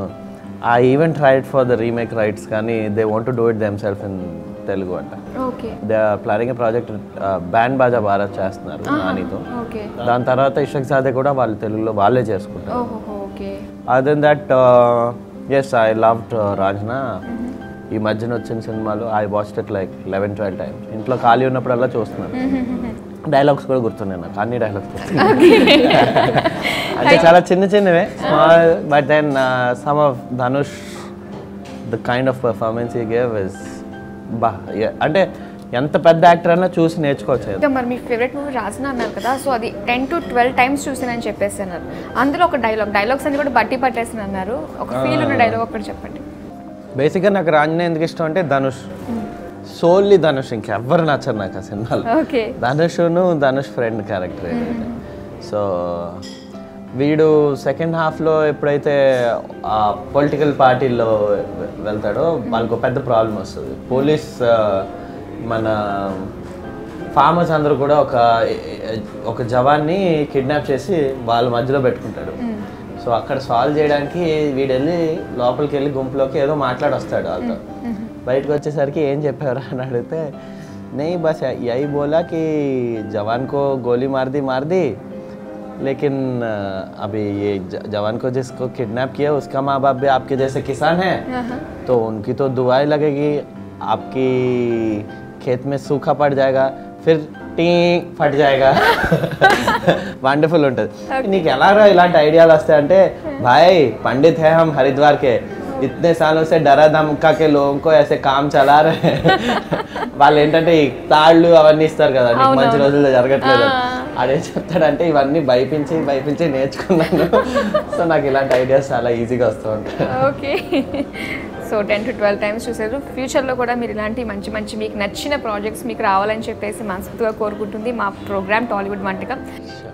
ఆ event right for the remake rights కానీ they want to do it them self in Telugu అంట okay they are planning project Band Baaja Baaraat చేస్తున్నారు నానితో ఓకే దాని తర్వాత ఇషక్ జాదే కూడా వాళ్ళు తెలుగులో వాళ్ళే చేసుకుంటారు ఓహో okay other that yes I love రాజ్నా ఈ మధ్యన వచ్చిన సినిమాలు I watch it like eleven twelve times ఇంట్లో ఖాళీ ఉన్నప్పుడల్లా చూస్తున్నాను డైలాగ్స్ కూడా గుర్తున్నాయి నాకు అన్ని డైలాగ్స్ అంటే చాలా చిన్న చిన్నవే small but then some of Dhanush the kind of performance ఈ గేవ్ ఇస్ బా yeah, అంటే ఎంత పెద్ద యాక్టర్ అయినా చూసి నేర్చుకోవచ్చు ఇంకా మరి మీ ఫేవరెట్ మూవీ రాజన అన్నారు కదా సో అది టెన్ టు ట్వెల్వ్ టైమ్స్ చూసానని చెప్పేసి అన్నారు అందులో ఒక డైలాగ్ డైలాగ్స్ అన్ని కూడా బట్టి పట్టేసిన అన్నారు ఒక ఫీల్ ఉన్న డైలాగ్ ఒకటి చెప్పండి బేసిక్గా నాకు రాంజనే ఎందుకు ఇష్టం అంటే ధనుష్ సోల్లీ ధనుష్ ఇంకెవ్వరు నచ్చరు నాకు ఆ సినిమాలో ఓకే ధనుష్ను ధనుష్ ఫ్రెండ్ క్యారెక్టర్ ఏదైతే సో వీడు సెకండ్ హాఫ్లో ఎప్పుడైతే ఆ పొలిటికల్ పార్టీల్లో వెళ్తాడో వాళ్ళకు పెద్ద ప్రాబ్లం వస్తుంది పోలీస్ ఆ, మన ఫార్మర్స్ అందరూ కూడా ఒక ఒక జవాన్ని కిడ్నాప్ చేసి వాళ్ళ మధ్యలో పెట్టుకుంటాడు సో అక్కడ సాల్వ్ చేయడానికి వీడు వెళ్ళి లోపలికి వెళ్ళి గుంపులోకి ఏదో మాట్లాడి వస్తాడు వాళ్ళతో బయటకు వచ్చేసరికి ఏం చెప్పారు అని అడిగితే नहीं बस यही बोला कि जवान को गोली मार दी मार दी लेकिन अ, अभी ये ज- जवान को जिसको किडनैप किया उसका माँ बाप भी आपके जैसे किसान हैं तो उनकी तो दुआएं लगेगी आपकी खेत में सूखा पड़ जाएगा फिर టీ ఫట్ జాయిగా వండర్ఫుల్ ఉంటుంది నీకు ఎలాగో ఇలాంటి ఐడియాలు వస్తాయంటే భాయ్ పండిత్ హే హమ్ హరిద్వార్ కే ఇతనే సాలోं से डरा धमका के लोगों को ऐसे काम चला रहे हैं. వాళ్ళు ఏంటంటే ఈ తాళ్ళు అవన్నీ ఇస్తారు కదా నీకు మంచి రోజుల్లో జరగట్లేదు అని. అదేం చెప్తాడంటే ఇవన్నీ భయపించి భయపించి నేర్చుకున్నాను సో నాకు ఇలాంటి ఐడియాస్ చాలా ఈజీగా వస్తూ ఉంటాయి okay so ten to twelve times చూసారు ఫ్యూచర్లో కూడా మీరు ఇలాంటి మంచి మంచి మీకు నచ్చిన ప్రాజెక్ట్స్ మీకు రావాలని చెప్పేసి మనస్ఫూర్తిగా కోరుకుంటుంది మా ప్రోగ్రామ్ టాలీవుడ్ వంటకం